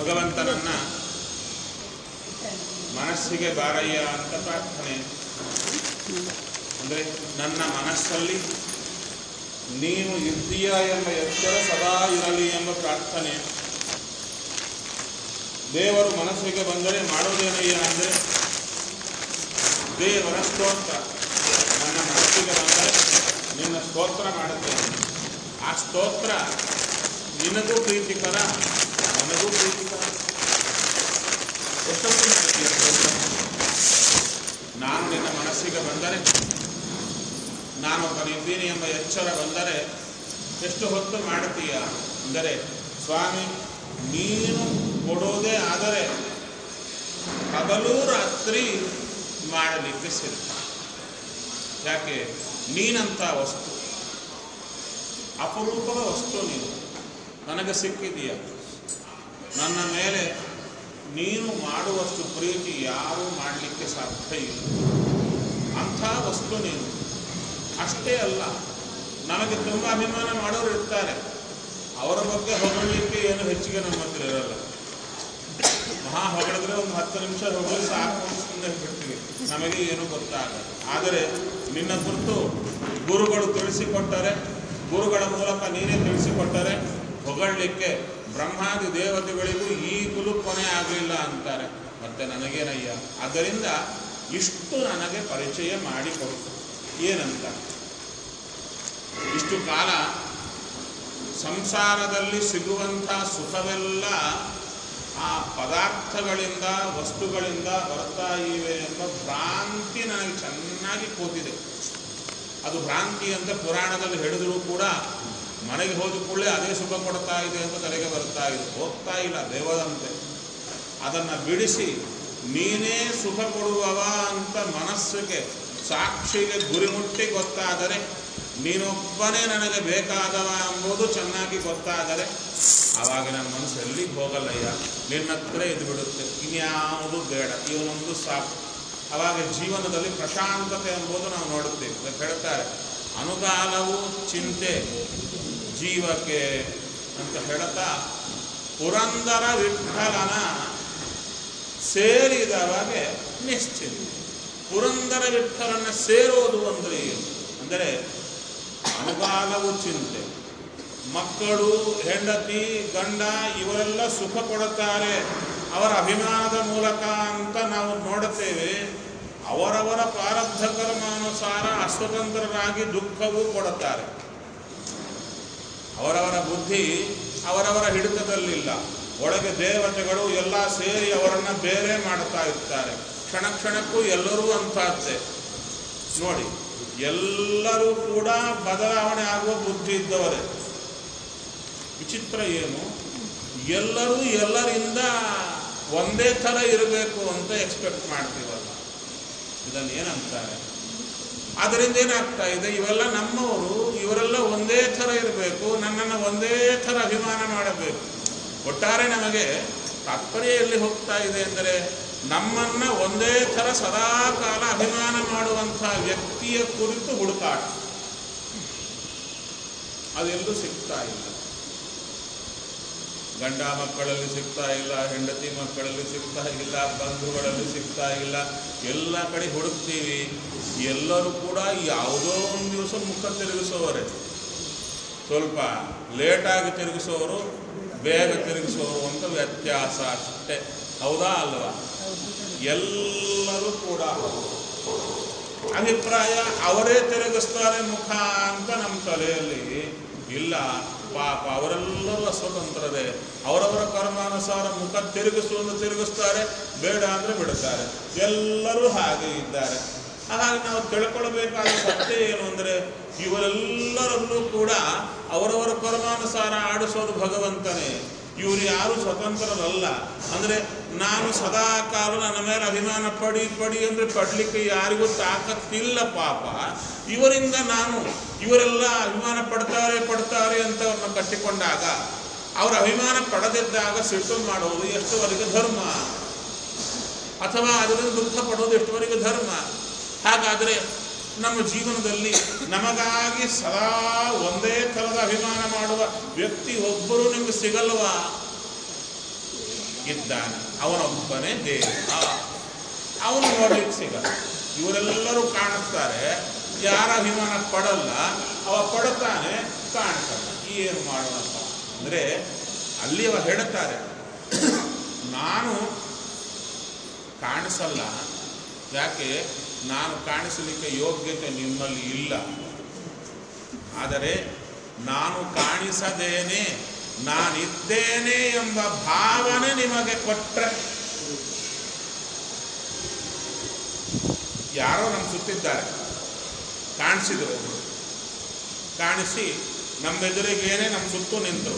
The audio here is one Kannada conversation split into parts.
ಭಗವಂತನನ್ನ ಮನಸ್ಸಿಗೆ ಬಾರಯ್ಯ ಅಂತ ಪ್ರಾರ್ಥನೆ ಅಂದರೆ ನನ್ನ ಮನಸ್ಸಲ್ಲಿ ನೀನು ಇದ್ದೀಯ ಎಂಬ ಎಚ್ಚರ ಸದಾ ಇರಲಿ ಎಂಬ ಪ್ರಾರ್ಥನೆ ದೇವರು ಮನಸ್ಸಿಗೆ ಬಂದರೆ ಮಾಡೋದೇನಯ್ಯ ಅಂದರೆ ದೇವರ ಸ್ತೋತ್ರ ನನ್ನ ಮನಸ್ಸಿಗೆ ಬಂದರೆ ನಿನ್ನ ಸ್ತೋತ್ರ ಮಾಡುತ್ತೇನೆ ಆ ಸ್ತೋತ್ರ ನಿನಗೂ ಪ್ರೀತಿಕರ ನನಗೂ ಪ್ರೀತಿಕರ ಎಷ್ಟೊತ್ತು ಮಾಡ್ತೀಯ ಸ್ತೋತ್ರ ನಾನು ನಿನ್ನ ಮನಸ್ಸಿಗೆ ಬಂದರೆ ನಾನೊಬ್ಬನಿದ್ದೀನಿ ಎಂಬ ಎಚ್ಚರ ಬಂದರೆ ಎಷ್ಟು ಹೊತ್ತು ಮಾಡುತ್ತೀಯ ಅಂದರೆ ಸ್ವಾಮಿ ನೀನು ಕೊಡೋದೇ ಆದರೆ ಹಗಲು ರಾತ್ರಿ ಮಾಡಲಿಕ್ಕೆ ಸಿದ್ಧ ಯಾಕೆ ನೀನಂಥ ವಸ್ತು ಅಪರೂಪದ ವಸ್ತು ನೀನು ನನಗೆ ಸಿಕ್ಕಿದೀಯ ನನ್ನ ಮೇಲೆ ನೀನು ಮಾಡುವಷ್ಟು ಪ್ರೀತಿ ಯಾರೂ ಮಾಡಲಿಕ್ಕೆ ಸಾಧ್ಯ ಇಲ್ಲ ಅಂಥ ವಸ್ತು ನೀನು ಅಷ್ಟೇ ಅಲ್ಲ ನಮಗೆ ತುಂಬ ಅಭಿಮಾನ ಮಾಡೋರು ಇರ್ತಾರೆ ಅವರ ಬಗ್ಗೆ ಹೊಗಳಲಿಕ್ಕೆ ಏನು ಹೆಚ್ಚಿಗೆ ನಮ್ಮ ಹತ್ರ ಇರಲ್ಲ ಮಹಾ ಹೊಗಳಿದ್ರೆ ಒಂದು ಹತ್ತು ನಿಮಿಷ ಹೊಗಳಿ ಸಾಕು ಅಂತ ಸುಮ್ಮನೆ ಬಿಡ್ತೀವಿ ನಮಗೆ ಏನು ಗೊತ್ತಾಗಲ್ಲ ಆದರೆ ನಿನ್ನ ಕುರಿತು ಗುರುಗಳು ತಿಳಿಸಿಕೊಟ್ಟರೆ ಗುರುಗಳ ಮೂಲಕ ನೀನೇ ತಿಳಿಸಿಕೊಟ್ಟರೆ ಹೊಗಳಲಿಕ್ಕೆ ಬ್ರಹ್ಮಾದಿ ದೇವತೆಗಳಿಗೂ ಈಗಲೂ ಕೊನೆ ಆಗಲಿಲ್ಲ ಅಂತಾರೆ ಮತ್ತೆ ನನಗೇನಯ್ಯ ಆದ್ದರಿಂದ ಇಷ್ಟು ನನಗೆ ಪರಿಚಯ ಮಾಡಿಕೊಡು ಏನಂತ ಇಷ್ಟು ಕಾಲ ಸಂಸಾರದಲ್ಲಿ ಸಿಗುವಂಥ ಸುಖವೆಲ್ಲ ಆ ಪದಾರ್ಥಗಳಿಂದ ವಸ್ತುಗಳಿಂದ ಬರ್ತಾ ಇವೆ ಎಂಬ ಭ್ರಾಂತಿ ನನಗೆ ಚೆನ್ನಾಗಿ ಕೂತಿದೆ ಅದು ಭ್ರಾಂತಿ ಅಂತ ಪುರಾಣದಲ್ಲಿ ಹೇಳಿದರೂ ಕೂಡ ಮನೆಗೆ ಹೋದ ಕೂಡಲೇ ಅದೇ ಸುಖ ಕೊಡ್ತಾ ಇದೆ ಅಂತ ತಲೆಗೆ ಬರ್ತಾ ಇದೆ ಹೋಗ್ತಾ ಇಲ್ಲ ದೇವದಂತೆ ಅದನ್ನು ಬಿಡಿಸಿ ನೀನೇ ಸುಖ ಕೊಡುವವ ಅಂತ ಮನಸ್ಸಿಗೆ ಸಾಕ್ಷಿಗೆ ಗುರಿಮುಟ್ಟಿ ಗೊತ್ತಾದರೆ ನೀನೊಬ್ಬನೇ ನನಗೆ ಬೇಕಾದವ ಎಂಬುದು ಚೆನ್ನಾಗಿ ಗೊತ್ತಾದರೆ ಆವಾಗ ನನ್ನ ಮನಸ್ಸು ಎಲ್ಲಿಗೆ ಹೋಗಲ್ಲಯ್ಯ ನಿನ್ನ ಹತ್ರ ಇದು ಬಿಡುತ್ತೆ ಇನ್ಯಾವುದು ಬೇಡ ಇವನೊಂದು ಸಾಕು ಆವಾಗ ಜೀವನದಲ್ಲಿ ಪ್ರಶಾಂತತೆ ಎಂಬುದು ನಾವು ನೋಡುತ್ತೇವೆ ಅದಕ್ಕೆ ಹೇಳ್ತಾರೆ ಅನುಕಾಲವು ಚಿಂತೆ ಜೀವಕ್ಕೆ ಅಂತ ಹೇಳ್ತಾ ಪುರಂದರ ವಿಠಲನ ಸೇರಿದವಗೆ ನಿಶ್ಚಿಂತೆ ಪುರಂದರ ವಿಠಲನ ಸೇರೋದು ಅಂದರೆ ಏನು ಅಂದರೆ ಅನುಕಾಲವು ಚಿಂತೆ ಮಕ್ಕಳು ಹೆಂಡತಿ ಗಂಡ ಇವರೆಲ್ಲ ಸುಖ ಕೊಡುತ್ತಾರೆ ಅವರ ಅಭಿಮಾನದ ಮೂಲಕ ಅಂತ ನಾವು ನೋಡುತ್ತೇವೆ ಅವರವರ ಪ್ರಾರಬ್ಧ ಕರ್ಮಾನುಸಾರ ಅಸ್ವತಂತ್ರರಾಗಿ ದುಃಖವೂ ಕೊಡುತ್ತಾರೆ ಅವರವರ ಬುದ್ಧಿ ಅವರವರ ಹಿಡಿತದಲ್ಲಿಲ್ಲ ಒಳಗೆ ದೇವತೆಗಳು ಎಲ್ಲ ಸೇರಿ ಅವರನ್ನು ಬೇರೆ ಮಾಡುತ್ತಾ ಇರ್ತಾರೆ ಕ್ಷಣ ಕ್ಷಣಕ್ಕೂ ಎಲ್ಲರೂ ಅಂತಹದ್ದೇ ನೋಡಿ ಎಲ್ಲರೂ ಕೂಡ ಬದಲಾವಣೆ ಆಗುವ ಬುದ್ಧಿ ಇದ್ದವರೇ ವಿಚಿತ್ರ ಏನು ಎಲ್ಲರೂ ಎಲ್ಲರಿಂದ ಒಂದೇ ಥರ ಇರಬೇಕು ಅಂತ ಎಕ್ಸ್ಪೆಕ್ಟ್ ಮಾಡ್ತೀವಲ್ಲ ಇದನ್ನು ಏನಂತಾರೆ ಅದರಿಂದ ಏನಾಗ್ತಾ ಇದೆ ಇವೆಲ್ಲ ನಮ್ಮವರು ಇವರೆಲ್ಲ ಒಂದೇ ಥರ ಇರಬೇಕು ನನ್ನನ್ನು ಒಂದೇ ಥರ ಅಭಿಮಾನ ಮಾಡಬೇಕು ಒಟ್ಟಾರೆ ನಮಗೆ ತಾತ್ಪರ್ಯ ಎಲ್ಲಿ ಹೋಗ್ತಾ ಇದೆ ಅಂದರೆ ನಮ್ಮನ್ನ ಒಂದೇ ಥರ ಸದಾ ಕಾಲ ಅಭಿಮಾನ ಮಾಡುವಂಥ ವ್ಯಕ್ತಿಯ ಕುರಿತು ಹುಡುಕಾಟ ಅದೆಲ್ಲೂ ಸಿಗ್ತಾ ಇಲ್ಲ ಗಂಡ ಮಕ್ಕಳಲ್ಲಿ ಸಿಗ್ತಾ ಇಲ್ಲ ಹೆಂಡತಿ ಮಕ್ಕಳಲ್ಲಿ ಸಿಗ್ತಾ ಇಲ್ಲ ಬಂಧುಗಳಲ್ಲಿ ಸಿಗ್ತಾ ಇಲ್ಲ ಎಲ್ಲ ಕಡೆ ಹುಡುಕ್ತೀವಿ ಎಲ್ಲರೂ ಕೂಡ ಯಾವುದೋ ಒಂದು ದಿವಸ ಮುಖ ತಿರುಗಿಸೋವರೇ ಸ್ವಲ್ಪ ಲೇಟಾಗಿ ತಿರುಗಿಸೋರು ಬೇಗ ತಿರುಗಿಸೋರು ಅಂತ ವ್ಯತ್ಯಾಸ ಅಷ್ಟೇ ಹೌದಾ ಅಲ್ವಾ ಎಲ್ಲರೂ ಕೂಡ ಅಭಿಪ್ರಾಯ ಅವರೇ ತಿರುಗಿಸ್ತಾರೆ ಮುಖ ಅಂತ ನಮ್ಮ ತಲೆಯಲ್ಲಿ ಇಲ್ಲ ಪಾಪ ಅವರೆಲ್ಲರೂ ಅಸ್ವತಂತ್ರರೇ ಅವರವರ ಕರ್ಮಾನುಸಾರ ಮುಖ ತಿರುಗಿಸುವಂತ ತಿರುಗಿಸ್ತಾರೆ ಬೇಡ ಅಂದ್ರೆ ಬಿಡುತ್ತಾರೆ ಎಲ್ಲರೂ ಹಾಗೆ ಇದ್ದಾರೆ ಹಾಗಾಗಿ ನಾವು ತಿಳ್ಕೊಳ್ಬೇಕಾದ ಸತ್ಯ ಏನು ಅಂದರೆ ಇವರೆಲ್ಲರಲ್ಲೂ ಕೂಡ ಅವರವರ ಕರ್ಮಾನುಸಾರ ಆಡಿಸೋದು ಭಗವಂತನೇ ಇವರು ಯಾರು ಸ್ವತಂತ್ರರಲ್ಲ ಅಂದರೆ ನಾನು ಸದಾ ಕಾಲ ನನ್ನ ಮೇಲೆ ಅಭಿಮಾನ ಪಡಿ ಪಡಿ ಅಂದರೆ ಪಡಲಿಕ್ಕೆ ಯಾರಿಗೂ ತಾಕತ್ತಿಲ್ಲ ಪಾಪ ಇವರಿಂದ ನಾನು ಇವರೆಲ್ಲ ಅಭಿಮಾನ ಪಡ್ತಾರೆ ಪಡ್ತಾರೆ ಅಂತ ಅವ್ರನ್ನ ಕಟ್ಟಿಕೊಂಡಾಗ ಅವರ ಅಭಿಮಾನ ಪಡೆದಿದ್ದಾಗ ಸಿಟ್ಟು ಮಾಡುವುದು ಎಷ್ಟುವರೆಗೆ ಧರ್ಮ ಅಥವಾ ಅದರಿಂದ ದುಃಖ ಪಡೋದು ಎಷ್ಟುವರೆಗೆ ಧರ್ಮ ಹಾಗಾದರೆ ನಮ್ಮ ಜೀವನದಲ್ಲಿ ನಮಗಾಗಿ ಸದಾ ಒಂದೇ ಥರದ ಅಭಿಮಾನ ಮಾಡುವ ವ್ಯಕ್ತಿ ಒಬ್ಬರು ನಿಮಗೆ ಸಿಗಲ್ವಾ ಇದ್ದಾನೆ ಅವನೊಬ್ಬನೇ ದೇವ ಅವನು ನೋಡ್ಲಿಕ್ಕೆ ಸಿಗಲ್ಲ ಇವರೆಲ್ಲರೂ ಕಾಣಿಸ್ತಾರೆ ಯಾರ ಅಭಿಮಾನ ಪಡಲ್ಲ ಅವ ಪಡುತ್ತಾನೆ ಕಾಣಿಸಲ್ಲ ಏನು ಮಾಡೋಣಪ್ಪ ಅಂದರೆ ಅಲ್ಲಿ ಅವ ಹೇಳುತ್ತಾರೆ ನಾನು ಕಾಣಿಸಲ್ಲ ಯಾಕೆ ನಾನು ಕಾಣಿಸಲಿಕ್ಕೆ ಯೋಗ್ಯತೆ ನಿಮ್ಮಲ್ಲಿ ಇಲ್ಲ ಆದರೆ ನಾನು ಕಾಣಿಸದೇನೆ ನಾನಿದ್ದೇನೆ ಎಂಬ ಭಾವನೆ ನಿಮಗೆ ಕೊಟ್ಟರೆ ಯಾರೋ ನಮ್ಮ ಸುತ್ತಿದ್ದಾರೆ ಕಾಣಿಸಿದ್ರು ಒಬ್ರು ಕಾಣಿಸಿ ನಮ್ಮೆದುರಿಗೇನೆ ನಮ್ಮ ಸುತ್ತು ನಿಂತರು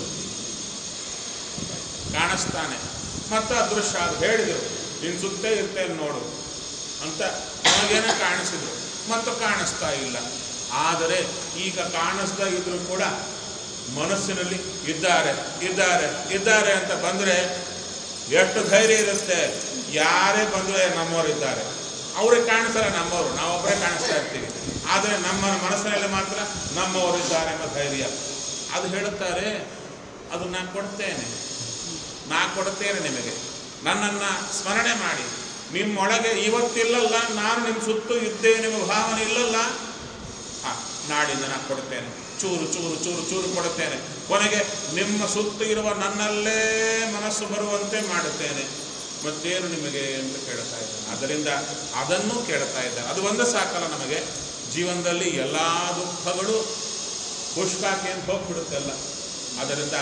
ಕಾಣಿಸ್ತಾನೆ ಮತ್ತು ಅದೃಶ್ಯ ಅದು ಹೇಳಿದರು ನಿನ್ನ ಸುತ್ತೇ ಇರ್ತೇನೆ ನೋಡು ಅಂತ ನಮಗೇನೆ ಕಾಣಿಸಿದ್ರು ಮತ್ತು ಕಾಣಿಸ್ತಾ ಇಲ್ಲ ಆದರೆ ಈಗ ಕಾಣಿಸ್ತಾ ಇದ್ರು ಕೂಡ ಮನಸ್ಸಿನಲ್ಲಿ ಇದ್ದಾರೆ ಇದ್ದಾರೆ ಇದ್ದಾರೆ ಅಂತ ಬಂದರೆ ಎಷ್ಟು ಧೈರ್ಯ ಇರುತ್ತೆ ಯಾರೇ ಬಂದರೆ ನಮ್ಮವರಿದ್ದಾರೆ ಅವ್ರಿಗೆ ಕಾಣಿಸಲ್ಲ ನಮ್ಮವರು ನಾವೊಬ್ಬರೇ ಕಾಣಿಸ್ತಾ ಇರ್ತೀವಿ ಆದರೆ ನಮ್ಮ ಮನಸ್ಸಿನಲ್ಲಿ ಮಾತ್ರ ನಮ್ಮವರು ಇದ್ದಾರೆ ಎಂಬ ಧೈರ್ಯ ಅದು ಹೇಳುತ್ತಾರೆ ಅದು ನಾನು ಕೊಡ್ತೇನೆ ನಾ ಕೊಡ್ತೇನೆ ನಿಮಗೆ ನನ್ನನ್ನು ಸ್ಮರಣೆ ಮಾಡಿ ನಿಮ್ಮೊಳಗೆ ಇವತ್ತಿಲ್ಲಲ್ಲ ನಾನು ನಿಮ್ಮ ಸುತ್ತು ಇದ್ದೇನೆ ನಿಮ್ಮ ಭಾವನೆ ಇಲ್ಲಲ್ಲ ಹಾ ನಾಡಿಂದ ನಾನು ಕೊಡ್ತೇನೆ ಚೂರು ಚೂರು ಚೂರು ಚೂರು ಕೊಡುತ್ತೇನೆ ಕೊನೆಗೆ ನಿಮ್ಮ ಸುತ್ತು ಇರುವ ನನ್ನಲ್ಲೇ ಮನಸ್ಸು ಬರುವಂತೆ ಮಾಡುತ್ತೇನೆ ಮತ್ತೇನು ನಿಮಗೆ ಅಂತ ಕೇಳ್ತಾ ಇದ್ದಾನೆ ಅದರಿಂದ ಅದನ್ನು ಕೇಳ್ತಾ ಇದ್ದಾನೆ ಅದು ಒಂದೇ ಸಾಕಲ್ಲ ನಮಗೆ ಜೀವನದಲ್ಲಿ ಎಲ್ಲ ದುಃಖಗಳು ಪುಷ್ಪಾಕಿ ಅಂತ ಹೋಗ್ಬಿಡುತ್ತೆಲ್ಲ ಅದರಿಂದ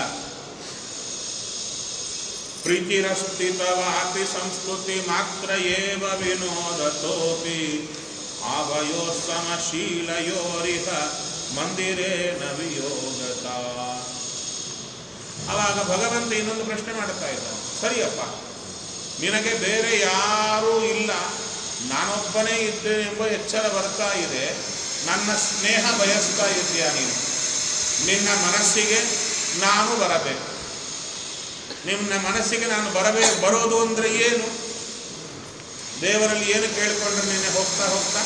ಪ್ರೀತಿರಸ್ತಿತವಾಪಿ ಸಂಸ್ಕೃತಿ ಮಾತ್ರ ಏವ ವಿನೋದತೋಪಿ ಆವಯೋ ಸಮಶೀಲಯೋರಿಹ ಮಂದಿರೇ ನವಿಯೋಗತ ಅವಾಗ ಭಗವಂತ ಇನ್ನೊಂದು ಪ್ರಶ್ನೆ ಮಾಡ್ತಾ ಇದ್ದಾನೆ ಸರಿಯಪ್ಪ ನಿನಗೆ ಬೇರೆ ಯಾರೂ ಇಲ್ಲ ನಾನೊಬ್ಬನೇ ಇದ್ದೇನೆ ಎಂಬ ಎಚ್ಚರ ಬರ್ತಾ ಇದೆ ನನ್ನ ಸ್ನೇಹ ಬಯಸ್ತಾ ಇದೆಯಾ ನೀನು ನಿನ್ನ ಮನಸ್ಸಿಗೆ ನಾನು ಬರಬೇಕು ನಿಮ್ಮ ಮನಸ್ಸಿಗೆ ನಾನು ಬರಬೇ ಬರೋದು ಅಂದರೆ ಏನು ದೇವರಲ್ಲಿ ಏನು ಕೇಳಿಕೊಂಡ್ರೆ ನಿನ್ನೆ ಹೋಗ್ತಾ ಹೋಗ್ತಾ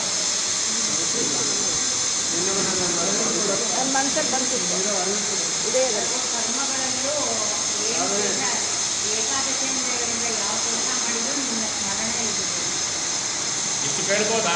ನನ್ನ ಮನ್ಸಲ್ಲಿ ಬಂತಿತ್ತು ಇದೇ ಇರುತ್ತೆ ಕರ್ಮಗಳಲ್ಲೂ ಏನು ಏಕಾದಶಿಯಿಂದ ಯಾವ ಕೆಲಸ ಮಾಡಿದ್ರು ನಿನ್ನ ಸ್ಮರಣೆ ಇದೆ ಇಷ್ಟು ಕೇಳ್ಬೋದಾ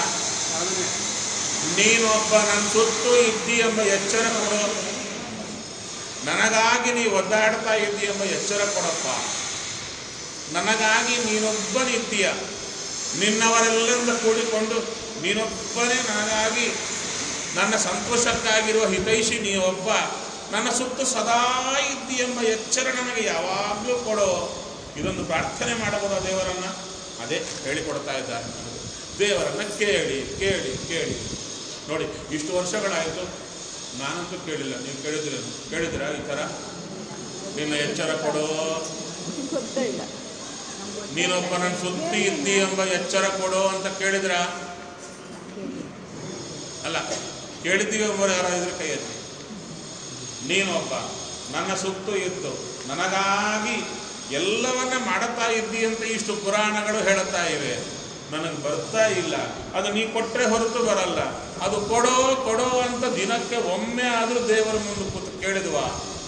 ನೀನೊಬ್ಬ ನನ್ನ ಸುತ್ತು ಇದ್ದಿ ಎಂಬ ಎಚ್ಚರ ಕೊಡು ನನಗಾಗಿ ನೀ ಒದ್ದಾಡ್ತಾ ಇದ್ದಿ ಎಂಬ ಎಚ್ಚರ ಕೊಡಪ್ಪ ನನಗಾಗಿ ನೀನೊಬ್ಬನಿದ್ದೀಯ ನಿನ್ನವರೆಲ್ಲರಿಂದ ಕೂಡಿಕೊಂಡು ನೀನೊಬ್ಬನೇ ನನಗಾಗಿ ನನ್ನ ಸಂತೋಷಕ್ಕಾಗಿರುವ ಹಿತೈಷಿ ನೀವೊಬ್ಬ ನನ್ನ ಸುತ್ತು ಸದಾ ಇದ್ದಿ ಎಂಬ ಎಚ್ಚರ ನನಗೆ ಯಾವಾಗಲೂ ಕೊಡೋ ಇದೊಂದು ಪ್ರಾರ್ಥನೆ ಮಾಡಬಹುದಾ ದೇವರನ್ನ ಅದೇ ಹೇಳಿಕೊಡ್ತಾ ಇದ್ದಾರೆ ದೇವರನ್ನ ಕೇಳಿ ಕೇಳಿ ಕೇಳಿ ನೋಡಿ ಇಷ್ಟು ವರ್ಷಗಳಾಯಿತು ನಾನಂತೂ ಕೇಳಿಲ್ಲ ನೀವು ಕೇಳಿದ್ರೆ ಕೇಳಿದಿರಾ ಈ ಥರ ನಿನ್ನ ಎಚ್ಚರ ಕೊಡೋ ಗೊತ್ತೇ ಇಲ್ಲ ನೀನೊಬ್ಬ ನನ್ನ ಸುತ್ತಿ ಇದ್ದಿ ಎಂಬ ಎಚ್ಚರ ಕೊಡೋ ಅಂತ ಕೇಳಿದ್ರ ಅಲ್ಲ ಕೇಳಿದ್ದೀವಿ ಎಂಬರು ಯಾರು ಇದ್ರ ಕೈ ಎತ್ತಿ ನೀನೊಬ್ಬ ನನ್ನ ಸುತ್ತು ಇದ್ದು ನನಗಾಗಿ ಎಲ್ಲವನ್ನ ಮಾಡುತ್ತಾ ಇದ್ದಿ ಅಂತ ಇಷ್ಟು ಪುರಾಣಗಳು ಹೇಳುತ್ತಾ ಇವೆ ನನಗೆ ಬರ್ತಾ ಇಲ್ಲ ಅದು ನೀ ಕೊಟ್ಟರೆ ಹೊರತು ಬರಲ್ಲ ಅದು ಕೊಡೋ ಕೊಡೋ ಅಂತ ದಿನಕ್ಕೆ ಒಮ್ಮೆ ಆದರೂ ದೇವರ ಮುಂದೆ ಕೂತು ಕೇಳಿದ್ವಾ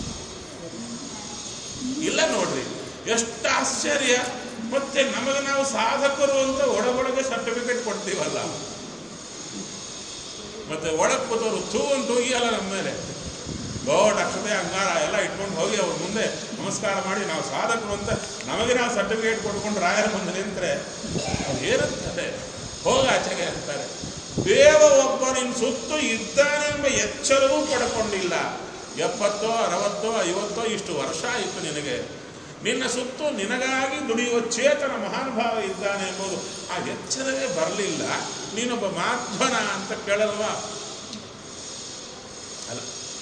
ಇಲ್ಲ ನೋಡ್ರಿ ಎಷ್ಟು ಆಶ್ಚರ್ಯ ಮತ್ತೆ ನಮಗೆ ನಾವು ಸಾಧಕರು ಅಂತ ಒಳಗೊಳಗೆ ಸರ್ಟಿಫಿಕೇಟ್ ಕೊಡ್ತೀವಲ್ಲ ಮತ್ತೆ ಒಳಗೆ ಕೂತವರು ಥೂ ಅಂತ ಹೋಗಿಯಲ್ಲ ನಮ್ಮ ಮೇಲೆ ದೊಡ್ಡ ಅಕ್ಷತೆ ಅಂಗಾರ ಎಲ್ಲ ಇಟ್ಕೊಂಡು ಹೋಗಿ ಅವ್ರ ಮುಂದೆ ನಮಸ್ಕಾರ ಮಾಡಿ ನಾವು ಸಾಧಕರು ಅಂತ ನಮಗೆ ನಾವು ಸರ್ಟಿಫಿಕೇಟ್ ಕೊಟ್ಕೊಂಡು ರಾಯರ ಮುಂದೆ ನಿಂತರೆ ಏರುತ್ತದೆ ಹೋಗ ಆಚೆಗೆ ಅಂತಾರೆ ದೇವ ಒಬ್ಬ ನಿನ್ನ ಸುತ್ತು ಇದ್ದಾನೆ ಎಂಬ ಎಚ್ಚರವೂ ಪಡ್ಕೊಂಡಿಲ್ಲ ಎಪ್ಪತ್ತೋ ಅರವತ್ತೋ ಐವತ್ತೋ ಇಷ್ಟು ವರ್ಷ ಆಯಿತು ನಿನಗೆ ನಿನ್ನ ಸುತ್ತು ನಿನಗಾಗಿ ದುಡಿಯುವ ಚೇತನ ಮಹಾನುಭಾವ ಇದ್ದಾನೆ ಎಂಬುದು ಆ ಎಚ್ಚರವೇ ಬರಲಿಲ್ಲ ನೀನೊಬ್ಬ ಮಾಧ್ವನ ಅಂತ ಕೇಳಲ್ವಾ ಅಲ್ಲ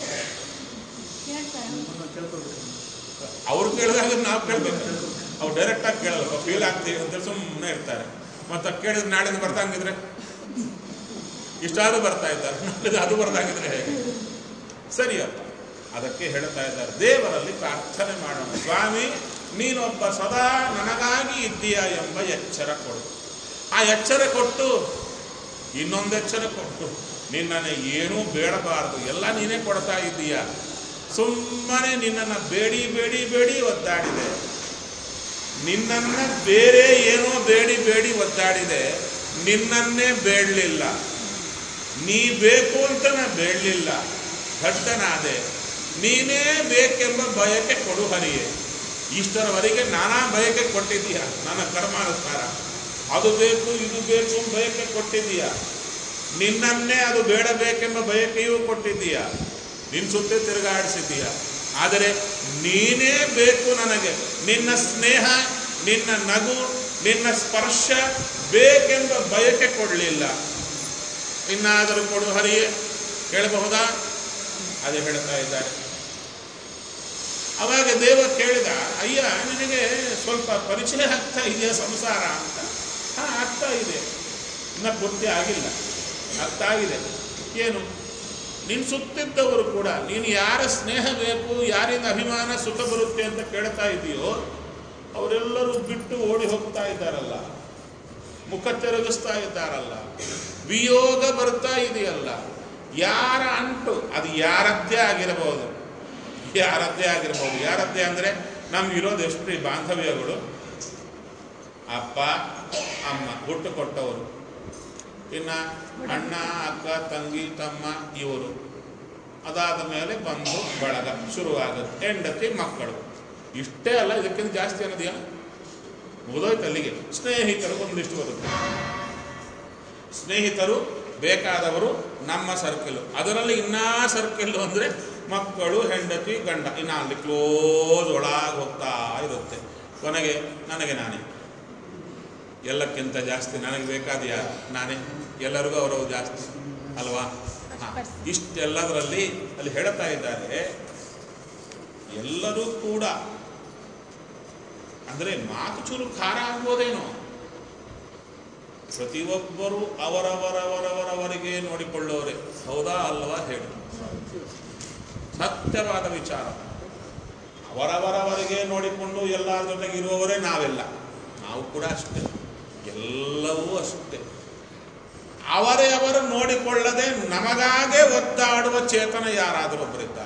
ಅವ್ರು ಕೇಳಿದಾಗ ನಾವು ಕೇಳ್ಬೇಕು ಅವ್ರು ಡೈರೆಕ್ಟಾಗಿ ಕೇಳಲ್ಲ ಫೀಲ್ ಆಗ್ತೀವಿ ಅಂತೇಳಿ ಸುಮ್ಮನೆ ಇರ್ತಾರೆ ಮತ್ತೆ ಕೇಳಿದ್ರೆ ನಾಳಿಂದ ಬರ್ದಂಗಿದ್ರೆ ಇಷ್ಟಾದ್ರೂ ಬರ್ತಾ ಇದ್ದಾರೆ ನಾಳಿದ್ದು ಅದು ಬರ್ದಾಗಿದ್ರೆ ಹೇಗೆ ಸರಿಯಪ್ಪ ಅದಕ್ಕೆ ಹೇಳ್ತಾ ಇದ್ದಾರೆ ದೇವರಲ್ಲಿ ಪ್ರಾರ್ಥನೆ ಮಾಡೋಣ ಸ್ವಾಮಿ ನೀನೊಬ್ಬ ಸದಾ ನನಗಾಗಿ ಇದ್ದೀಯಾ ಎಂಬ ಎಚ್ಚರ ಕೊಡು ಆ ಎಚ್ಚರ ಕೊಟ್ಟು ಇನ್ನೊಂದು ಎಚ್ಚರ ಕೊಟ್ಟು ನಿನ್ನನ್ನು ಏನೂ ಬೇಡಬಾರದು ಎಲ್ಲ ನೀನೇ ಕೊಡ್ತಾ ಇದ್ದೀಯ ಸುಮ್ಮನೆ ನಿನ್ನನ್ನು ಬೇಡಿ ಬೇಡಿ ಬೇಡಿ ಒದ್ದಾಡಿದೆ ನಿನ್ನನ್ನ ಬೇರೆ ಏನೋ ಬೇಡಿ ಬೇಡಿ ಒದ್ದಾಡಿದೆ ನಿನ್ನನ್ನೇ ಬೇಡಲಿಲ್ಲ ನೀ ಬೇಕು ಅಂತ ನಾ ಬೇಡಲಿಲ್ಲ ದಡ್ಡನಾದೆ ನೀನೇ ಬೇಕೆಂಬ ಬಯಕೆ ಕೊಡು ಹರಿಯೇ ಇಷ್ಟರವರೆಗೆ ನಾನಾ ಬಯಕೆ ಕೊಟ್ಟಿದ್ದೀಯ ನನ್ನ ಕರ್ಮಾನುಸಾರ ಅದು ಬೇಕು ಇದು ಬೇಕು ಎಂಬ ಬಯಕೆ ಕೊಟ್ಟಿದ್ದೀಯ ನಿನ್ನನ್ನೇ ಅದು ಬೇಡಬೇಕೆಂಬ ಬಯಕೆಯೂ ಕೊಟ್ಟಿದ್ದೀಯ ನಿನ್ನ ಸುತ್ತೆ ತಿರುಗಾಡಿಸಿದ್ದೀಯ ಆದರೆ ನೀನೇ ಬೇಕು ನನಗೆ ನಿನ್ನ ಸ್ನೇಹ ನಿನ್ನ ನಗು ನಿನ್ನ ಸ್ಪರ್ಶ ಬೇಕೆಂಬ ಬಯಕೆ ಕೊಡಲಿಲ್ಲ ಇನ್ನಾದರೂ ಕೊಡು ಹರಿಯೇ ಹೇಳಬಹುದಾ ಅದು ಹೇಳ್ತಾ ಇದ್ದಾರೆ ಅವಾಗ ದೇವ ಕೇಳಿದ ಅಯ್ಯ ನಿನಗೆ ಸ್ವಲ್ಪ ಪರಿಚಯ ಆಗ್ತಾ ಇದೆಯಾ ಸಂಸಾರ ಅಂತ ಹಾ ಆಗ್ತಾ ಇದೆ ಇನ್ನ ಪೂರ್ತಿ ಆಗಿಲ್ಲ ಆಗ್ತಾ ಇದೆ ಏನು ನಿನ್ ಸುತ್ತಿದ್ದವರು ಕೂಡ ನೀನು ಯಾರ ಸ್ನೇಹ ಬೇಕು ಯಾರಿಂದ ಅಭಿಮಾನ ಸುಖ ಬರುತ್ತೆ ಅಂತ ಕೇಳ್ತಾ ಇದೆಯೋ ಅವರೆಲ್ಲರೂ ಬಿಟ್ಟು ಓಡಿ ಹೋಗ್ತಾ ಇದ್ದಾರಲ್ಲ ಮುಖ ತಿರುಗಿಸ್ತಾ ಇದ್ದಾರಲ್ಲ ವಿಯೋಗ ಬರ್ತಾ ಇದೆಯಲ್ಲ ಯಾರ ಅಂಟು ಅದು ಯಾರದ್ದೇ ಆಗಿರಬಹುದು ಯಾರದ್ದೇ ಆಗಿರಬಹುದು ಯಾರದ್ದೇ ಅಂದರೆ ನಮ್ಗಿರೋದು ಎಷ್ಟು ಈ ಬಾಂಧವ್ಯಗಳು ಅಪ್ಪ ಅಮ್ಮ ಹುಟ್ಟು ಕೊಟ್ಟವರು ಇನ್ನ ಅಣ್ಣ ಅಕ್ಕ ತಂಗಿ ತಮ್ಮ ಇವರು ಅದಾದ ಮೇಲೆ ಬಂದು ಬಳಗ ಶುರುವಾಗುತ್ತೆ ಹೆಂಡತಿ ಮಕ್ಕಳು ಇಷ್ಟೇ ಅಲ್ಲ ಇದಕ್ಕಿಂತ ಜಾಸ್ತಿ ಅನ್ನೋದಿಯಾ ಮುಗಿದೋಯ್ತು ಅಲ್ಲಿಗೆ ಸ್ನೇಹಿತರು ಒಂದಿಷ್ಟು ಬರುತ್ತೆ ಸ್ನೇಹಿತರು ಬೇಕಾದವರು ನಮ್ಮ ಸರ್ಕಲ್ ಅದರಲ್ಲಿ ಇನ್ನೂ ಸರ್ಕಲ್ ಅಂದರೆ ಮಕ್ಕಳು ಹೆಂಡತಿ ಗಂಡ ಇನ್ನು ಅಲ್ಲಿ ಕ್ಲೋಸ್ ಒಳಗೆ ಹೋಗ್ತಾ ಇರುತ್ತೆ ಕೊನೆಗೆ ನನಗೆ ನಾನೇ ಎಲ್ಲಕ್ಕಿಂತ ಜಾಸ್ತಿ ನನಗೆ ಬೇಕಾದ ಯಾರು ನಾನೇ ಎಲ್ಲರಿಗೂ ಅವರವು ಜಾಸ್ತಿ ಅಲ್ವಾ ಹಾಂ ಇಷ್ಟೆಲ್ಲದರಲ್ಲಿ ಅಲ್ಲಿ ಹೇಳ್ತಾ ಇದ್ದಾರೆ ಎಲ್ಲರೂ ಕೂಡ ಅಂದರೆ ಮಾತು ಚೂರು ಖಾರ ಆಗ್ಬೋದೇನೋ ಪ್ರತಿಯೊಬ್ಬರು ಅವರವರವರವರವರಿಗೆ ನೋಡಿಕೊಳ್ಳೋರೆ ಹೌದಾ ಅಲ್ವಾ ಹೇಳಿ ಸತ್ಯವಾದ ವಿಚಾರ ಅವರವರವರಿಗೆ ನೋಡಿಕೊಂಡು ಎಲ್ಲರ ಜೊತೆಗೆ ಇರುವವರೇ ನಾವೆಲ್ಲ ನಾವು ಕೂಡ ಅಷ್ಟೇ ಎಲ್ಲವೂ ಅಷ್ಟೇ ಅವರೇ ಅವರು ನೋಡಿಕೊಳ್ಳದೆ ನಮಗಾಗೆ ಒದ್ದಾಡುವ ಚೇತನ ಯಾರಾದರೂ ಒಬ್ಬರಿದ್ದಾರೆ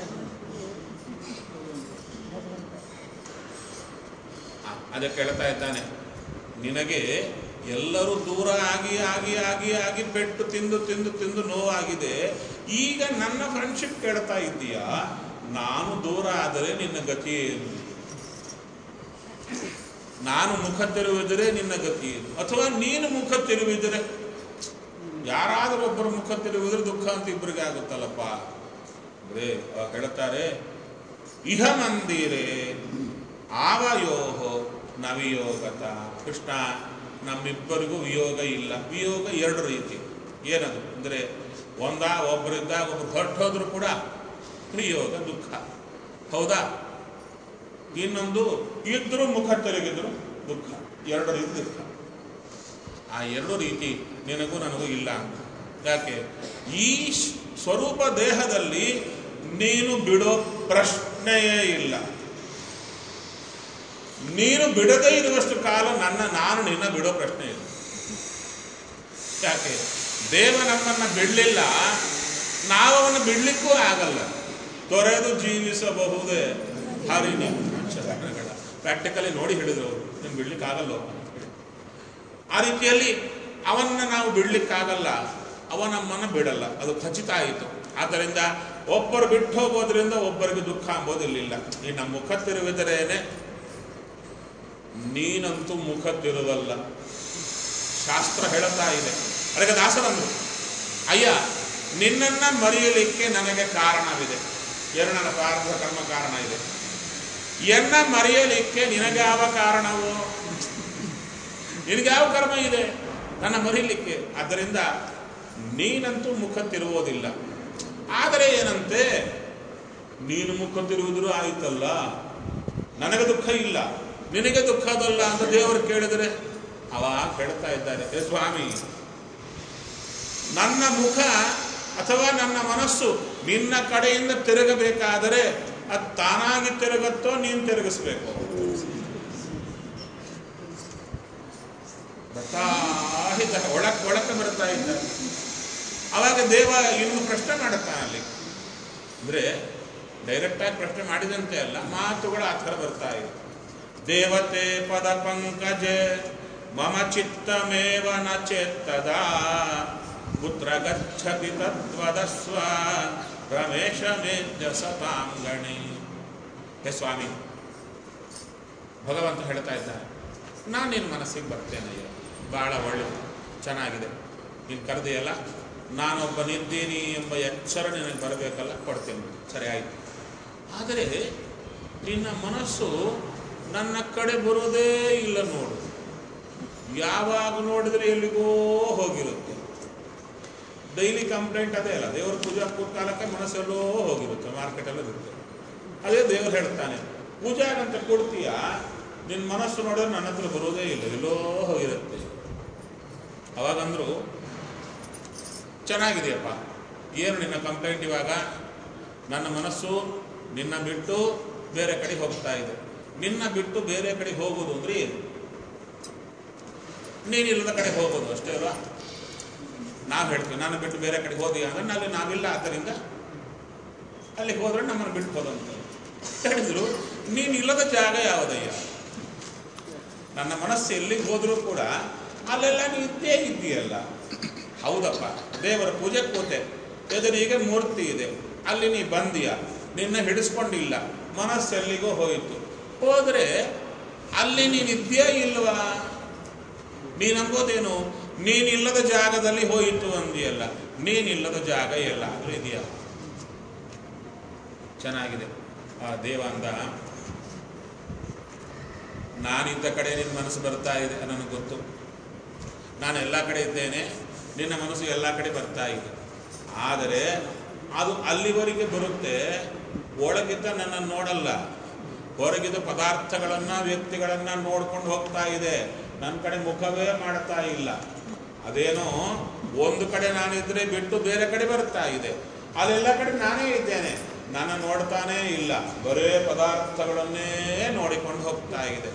ಆ, ಅದಕ್ಕೆ ಹೇಳ್ತಾ ಇದ್ದಾನೆ ನಿನಗೆ ಎಲ್ಲರೂ ದೂರ ಆಗಿ ಆಗಿ ಆಗಿ ಆಗಿ ಪೆಟ್ಟು ತಿಂದು ತಿಂದು ತಿಂದು ನೋವಾಗಿದೆ ಈಗ ನನ್ನ ಫ್ರೆಂಡ್ಶಿಪ್ ಕೇಳ್ತಾ ಇದ್ದೀಯಾ ನಾನು ದೂರ ಆದರೆ ನಿನ್ನ ಗತಿ ಏನು ನಾನು ಮುಖ ತಿರುವಿದರೆ ನಿನ್ನ ಗತಿ ಏನು ಅಥವಾ ನೀನು ಮುಖ ತಿರುವಿದರೆ ಯಾರಾದರೂ ಒಬ್ಬರು ಮುಖ ತಿರುವಿದ್ರೆ ದುಃಖ ಅಂತ ಇಬ್ಬರಿಗೆ ಆಗುತ್ತಲ್ಲಪ್ಪ ಅಂದ್ರೆ ಅವಾಗ ಹೇಳ್ತಾರೆ ಇಹ ಮಂದಿರೇ ಆವಯೋಹೋ ನವಿಯೋಗತ ಕೃಷ್ಣ ನಮ್ಮಿಬ್ಬರಿಗೂ ವಿಯೋಗ ಇಲ್ಲ ವಿಯೋಗ ಎರಡು ರೀತಿ ಏನದು ಅಂದರೆ ಒಂದ ಒಬ್ಬರಿದ್ದಾಗ ಒಬ್ರು ಹೊರಟು ಹೋದ್ರು ಕೂಡ ವಿಯೋಗ ದುಃಖ ಹೌದಾ ಇನ್ನೊಂದು ಇದ್ರು ಮುಖ ತಿರುಗಿದ್ರು ದುಃಖ ಎರಡು ರೀತಿ ದುಃಖ ಆ ಎರಡು ರೀತಿ ನಿನಗೂ ನನಗೂ ಇಲ್ಲ ಅಂತ ಯಾಕೆ ಈ ಶ್- ಸ್ವರೂಪ ದೇಹದಲ್ಲಿ ನೀನು ಬಿಡೋ ಪ್ರಶ್ನೆಯೇ ಇಲ್ಲ ನೀನು ಬಿಡದೇ ಇರುವಷ್ಟು ಕಾಲ ನನ್ನ ನಾನು ನಿನ್ನ ಬಿಡೋ ಪ್ರಶ್ನೆ ಇಲ್ಲ ಯಾಕೆ ದೇವ ನಮ್ಮನ್ನ ಬಿಡಲಿಲ್ಲ ನಾವು ಅವನ್ನ ಬಿಡ್ಲಿಕ್ಕೂ ಆಗಲ್ಲ ತೊರೆದು ಜೀವಿಸಬಹುದೇ ಹರಿಣಿ ಶರಣಗಳ ಪ್ರಾಕ್ಟಿಕಲಿ ನೋಡಿ ಹೇಳಿದ್ರು ಅವರು ನಿಮ್ಗೆ ಬಿಡ್ಲಿಕ್ಕೆ ಆಗಲ್ಲ ಆ ರೀತಿಯಲ್ಲಿ ಅವನ್ನ ನಾವು ಬಿಡ್ಲಿಕ್ಕಾಗಲ್ಲ ಅವ ನಮ್ಮನ್ನು ಬಿಡಲ್ಲ ಅದು ಖಚಿತ ಆಯಿತು ಆದ್ದರಿಂದ ಒಬ್ಬರು ಬಿಟ್ಟು ಹೋಗೋದ್ರಿಂದ ಒಬ್ಬರಿಗೆ ದುಃಖ ಅಂಬೋದಿಲ್ಲ ಈ ನಮ್ಮ ಮುಖ ತಿರುವಿದರೇನೆ ನೀನಂತೂ ಮುಖ ತಿರುವಲ್ಲ ಶಾಸ್ತ್ರ ಹೇಳುತ್ತಾ ಇದೆ ಅದಕ್ಕೆ ದಾಸರಂದ್ರು ಅಯ್ಯ ನಿನ್ನನ್ನ ಮರೆಯಲಿಕ್ಕೆ ನನಗೆ ಕಾರಣವಿದೆ ಏನು ನನ್ನ ಪ್ರಾರ್ಥ ಕರ್ಮ ಕಾರಣ ಇದೆ ಎನ್ನ ಮರೆಯಲಿಕ್ಕೆ ನಿನಗ್ಯಾವ ಕಾರಣವು ನಿನಗ್ಯಾವ ಕರ್ಮ ಇದೆ ನನ್ನ ಮರೀಲಿಕ್ಕೆ ಆದ್ದರಿಂದ ನೀನಂತೂ ಮುಖ ತಿರುವುದಿಲ್ಲ ಆದರೆ ಏನಂತೆ ನೀನು ಮುಖ ತಿರುವುದ್ರು ಆಯ್ತಲ್ಲ ನನಗೆ ದುಃಖ ಇಲ್ಲ ನಿನಗೆ ದುಃಖದಲ್ಲ ಅಂತ ದೇವರು ಕೇಳಿದರೆ ಅವಾಗ ಹೇಳ್ತಾ ಇದ್ದಾರೆ "ಏ ಸ್ವಾಮಿ ನನ್ನ ಮುಖ ಅಥವಾ ನನ್ನ ಮನಸ್ಸು ನಿನ್ನ ಕಡೆಯಿಂದ ತಿರುಗಬೇಕಾದರೆ ಅದು ತಾನಾಗಿ ತಿರುಗತ್ತೋ ನೀನು ತಿರುಗಿಸ್ಬೇಕು ಬರ್ತಾ ಇದ್ದಾರೆ ಒಳಕ್ ಒಳಕ್ಕೆ ಬರ್ತಾ ಇದ್ದಾರೆ ಅವಾಗ ದೇವ ಇನ್ನು ಪ್ರಶ್ನೆ ಮಾಡುತ್ತಾನೆ ಅಲ್ಲಿ ಅಂದ್ರೆ ಡೈರೆಕ್ಟಾಗಿ ಪ್ರಶ್ನೆ ಮಾಡಿದಂತೆ ಅಲ್ಲ ಮಾತುಗಳು ಆ ಥರ ಬರ್ತಾ ಇದೆ ದೇವತೆ ಪದ ಪಂಕಜೆ ಮಮ ಚಿತ್ತಮೇವ ನ ಚೇತ್ತದಾ ಕುತ್ರ ಗಚ್ಚತಿ ತತ್ವದಸ್ವ ರಮೇಶ ಮೇದ್ಯ ಸತಾಂಗಣಿ ಹೇ ಸ್ವಾಮಿ ಭಗವಂತ ಹೇಳ್ತಾ ಇದ್ದಾರೆ ನಾನು ನಿನ್ನ ಮನಸ್ಸಿಗೆ ಬರ್ತೇನಯ್ಯ ಭಾಳ ಒಳ್ಳೆಯದು ಚೆನ್ನಾಗಿದೆ ನೀನು ಕರೆದೆಯಲ್ಲ ನಾನೊಬ್ಬನಿದ್ದೀನಿ ಎಂಬ ಎಚ್ಚರ ನಿನಗೆ ಬರಬೇಕಲ್ಲ ಕೊಡ್ತೇನೆ ಸರಿ ಆಯಿತು ಆದರೆ ನಿನ್ನ ಮನಸ್ಸು ನನ್ನ ಕಡೆ ಬರೋದೇ ಇಲ್ಲ ನೋಡು ಯಾವಾಗ ನೋಡಿದ್ರೆ ಎಲ್ಲಿಗೋ ಹೋಗಿರುತ್ತೆ ಡೈಲಿ ಕಂಪ್ಲೇಂಟ್ ಅದೇ ಅಲ್ಲ ದೇವರ ಪೂಜಾ ಕಾಲಕ್ಕೆ ಮನಸ್ಸೆಲ್ಲೋ ಹೋಗಿರುತ್ತೆ ಮಾರ್ಕೆಟಲ್ಲೂ ಇರುತ್ತೆ ಅದೇ ದೇವರು ಹೇಳ್ತಾನೆ ಪೂಜಾಗಂತ ಕೊಡ್ತೀಯ ನಿನ್ನ ಮನಸ್ಸು ನೋಡಿದ್ರೆ ನನ್ನ ಹತ್ರ ಬರೋದೇ ಇಲ್ಲ ಎಲ್ಲೋ ಹೋಗಿರುತ್ತೆ ಅವಾಗಂದ್ರು ಚೆನ್ನಾಗಿದೆಯಪ್ಪ ಏನು ನಿನ್ನ ಕಂಪ್ಲೇಂಟ್ ಇವಾಗ ನನ್ನ ಮನಸ್ಸು ನಿನ್ನ ಬಿಟ್ಟು ಬೇರೆ ಕಡೆ ಹೋಗ್ತಾ ಇದೆ ನಿನ್ನ ಬಿಟ್ಟು ಬೇರೆ ಕಡೆ ಹೋಗೋದು ಅಂದ್ರೆ ಏನು ನೀನಿಲ್ಲದ ಕಡೆ ಹೋಗೋದು ಅಷ್ಟೇ ಅಲ್ವಾ ನಾವು ಹೇಳ್ತೀವಿ ನಾನು ಬಿಟ್ಟು ಬೇರೆ ಕಡೆ ಹೋದಿ ಅಂದ್ರೆ ಅಲ್ಲಿ ನಾವಿಲ್ಲ ಆದ್ದರಿಂದ ಅಲ್ಲಿಗೆ ಹೋದ್ರೆ ನಮ್ಮನ್ನು ಬಿಟ್ಟು ಹೋದಂತ ಹೇಳಿದ್ರು ನೀನು ಇಲ್ಲದ ಜಾಗ ಯಾವುದಯ್ಯ ನನ್ನ ಮನಸ್ಸು ಎಲ್ಲಿಗೆ ಹೋದರೂ ಕೂಡ ಅಲ್ಲೆಲ್ಲ ನೀ ಇದ್ದೇ ಇದ್ದೀಯಲ್ಲ ಹೌದಪ್ಪ ದೇವರ ಪೂಜೆ ಕೂತೆ ಎದುರಿಗೆ ಮೂರ್ತಿ ಇದೆ ಅಲ್ಲಿ ನೀ ಬಂದೀಯ ನಿನ್ನ ಹಿಡಿಸ್ಕೊಂಡಿಲ್ಲ ಮನಸ್ಸೆಲ್ಲಿಗೋ ಹೋಯಿತು ಹೋದರೆ ಅಲ್ಲಿ ನೀನು ಇದೆಯಾ ಇಲ್ವಾ ನೀನು ಅಂಬೋದೇನು ನೀನಿಲ್ಲದ ಜಾಗದಲ್ಲಿ ಹೋಯಿತು ಅಂದಿಯಲ್ಲ ನೀನಿಲ್ಲದ ಜಾಗ ಎಲ್ಲಾದ್ರೂ ಇದೆಯಾ ಚೆನ್ನಾಗಿದೆ ಆ ದೇವ ಅಂದ ನಾನಿದ್ದ ಕಡೆ ನಿನ್ನ ಮನಸ್ಸು ಬರ್ತಾ ಇದೆ ನನಗೆ ಗೊತ್ತು ನಾನು ಎಲ್ಲ ಕಡೆ ಇದ್ದೇನೆ ನಿನ್ನ ಮನಸ್ಸು ಎಲ್ಲ ಕಡೆ ಬರ್ತಾ ಇದೆ ಆದರೆ ಅದು ಅಲ್ಲಿವರೆಗೆ ಬರುತ್ತೆ ಒಳಗಿದ್ದ ನನ್ನನ್ನು ನೋಡಲ್ಲ ಹೊರಗಿದ್ದ ಪದಾರ್ಥಗಳನ್ನು ವ್ಯಕ್ತಿಗಳನ್ನು ನೋಡ್ಕೊಂಡು ಹೋಗ್ತಾ ಇದೆ ನನ್ನ ಕಡೆ ಮುಖವೇ ಮಾಡ್ತಾ ಇಲ್ಲ ಅದೇನೋ ಒಂದು ಕಡೆ ನಾನಿದ್ರೆ ಬಿಟ್ಟು ಬೇರೆ ಕಡೆ ಬರ್ತಾ ಇದೆ ಅಲ್ಲೆಲ್ಲ ಕಡೆ ನಾನೇ ಇದ್ದೇನೆ ನನ್ನ ನೋಡ್ತಾನೇ ಇಲ್ಲ ಬರೇ ಪದಾರ್ಥಗಳನ್ನೇ ನೋಡಿಕೊಂಡು ಹೋಗ್ತಾ ಇದೆ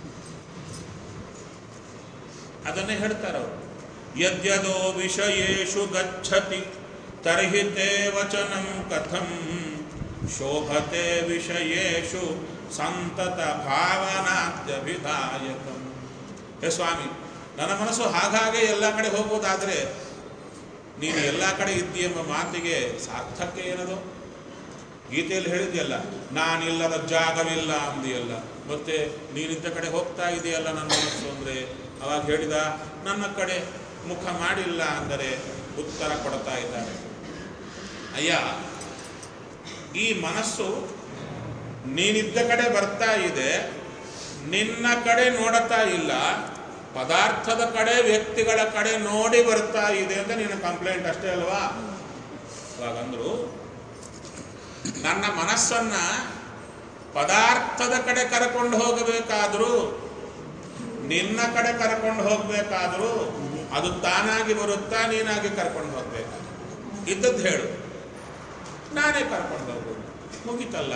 ಅದನ್ನೇ ಹೇಳ್ತಾರೆ ಅವರು ಯದ್ಯದೋ ವಿಷಯೇಶು ಗಚ್ಚತಿ ತರ್ಹಿ ತೇ ವಚನಂ ಕಥಂ ಶೋಭತೆ ವಿಷಯೇಶು ಸಂತತ ಭಾವನಾತ್ಯಭಿದಾಯಕಂ ಹೇ ಸ್ವಾಮಿ ನನ್ನ ಮನಸ್ಸು ಹಾಗಾಗಿ ಎಲ್ಲ ಕಡೆ ಹೋಗೋದಾದರೆ ನೀನು ಎಲ್ಲ ಕಡೆ ಇದ್ದಿ ಎಂಬ ಮಾತಿಗೆ ಸಾರ್ಥಕ ಏನದು ಗೀತೆಯಲ್ಲಿ ಹೇಳಿದ್ಯಲ್ಲ ನಾನಿಲ್ಲದ ಜಾಗವಿಲ್ಲ ಅಂದಿಯಲ್ಲ ಮತ್ತೆ ನೀನಿದ್ದ ಕಡೆ ಹೋಗ್ತಾ ಇದೆಯಲ್ಲ ನನ್ನ ಮನಸ್ಸು ಅಂದರೆ ಅವಾಗ ಹೇಳಿದ ನನ್ನ ಕಡೆ ಮುಖ ಮಾಡಿಲ್ಲ ಅಂದರೆ ಉತ್ತರ ಕೊಡ್ತಾ ಇದ್ದಾರೆ ಅಯ್ಯ ಈ ಮನಸ್ಸು ನೀನಿದ್ದ ಕಡೆ ಬರ್ತಾ ಇದೆ ನಿನ್ನ ಕಡೆ ನೋಡುತ್ತಾ ಇಲ್ಲ ಪದಾರ್ಥದ ಕಡೆ ವ್ಯಕ್ತಿಗಳ ಕಡೆ ನೋಡಿ ಬರ್ತಾ ಇದೆ ಅಂತ ನಿನ್ನ ಕಂಪ್ಲೇಂಟ್ ಅಷ್ಟೇ ಅಲ್ವಾ ಅವಾಗಂದ್ರು ನನ್ನ ಮನಸ್ಸನ್ನ ಪದಾರ್ಥದ ಕಡೆ ಕರ್ಕೊಂಡು ಹೋಗಬೇಕಾದ್ರೂ ನಿನ್ನ ಕಡೆ ಕರ್ಕೊಂಡು ಹೋಗ್ಬೇಕಾದ್ರೂ ಅದು ತಾನಾಗಿ ಬರುತ್ತಾ ನೀನಾಗಿ ಕರ್ಕೊಂಡು ಹೋಗ್ಬೇಕಾ ಇದ್ದದ್ದು ಹೇಳು ನಾನೇ ಕರ್ಕೊಂಡು ಹೋಗೋದು ಮುಗಿತಲ್ಲ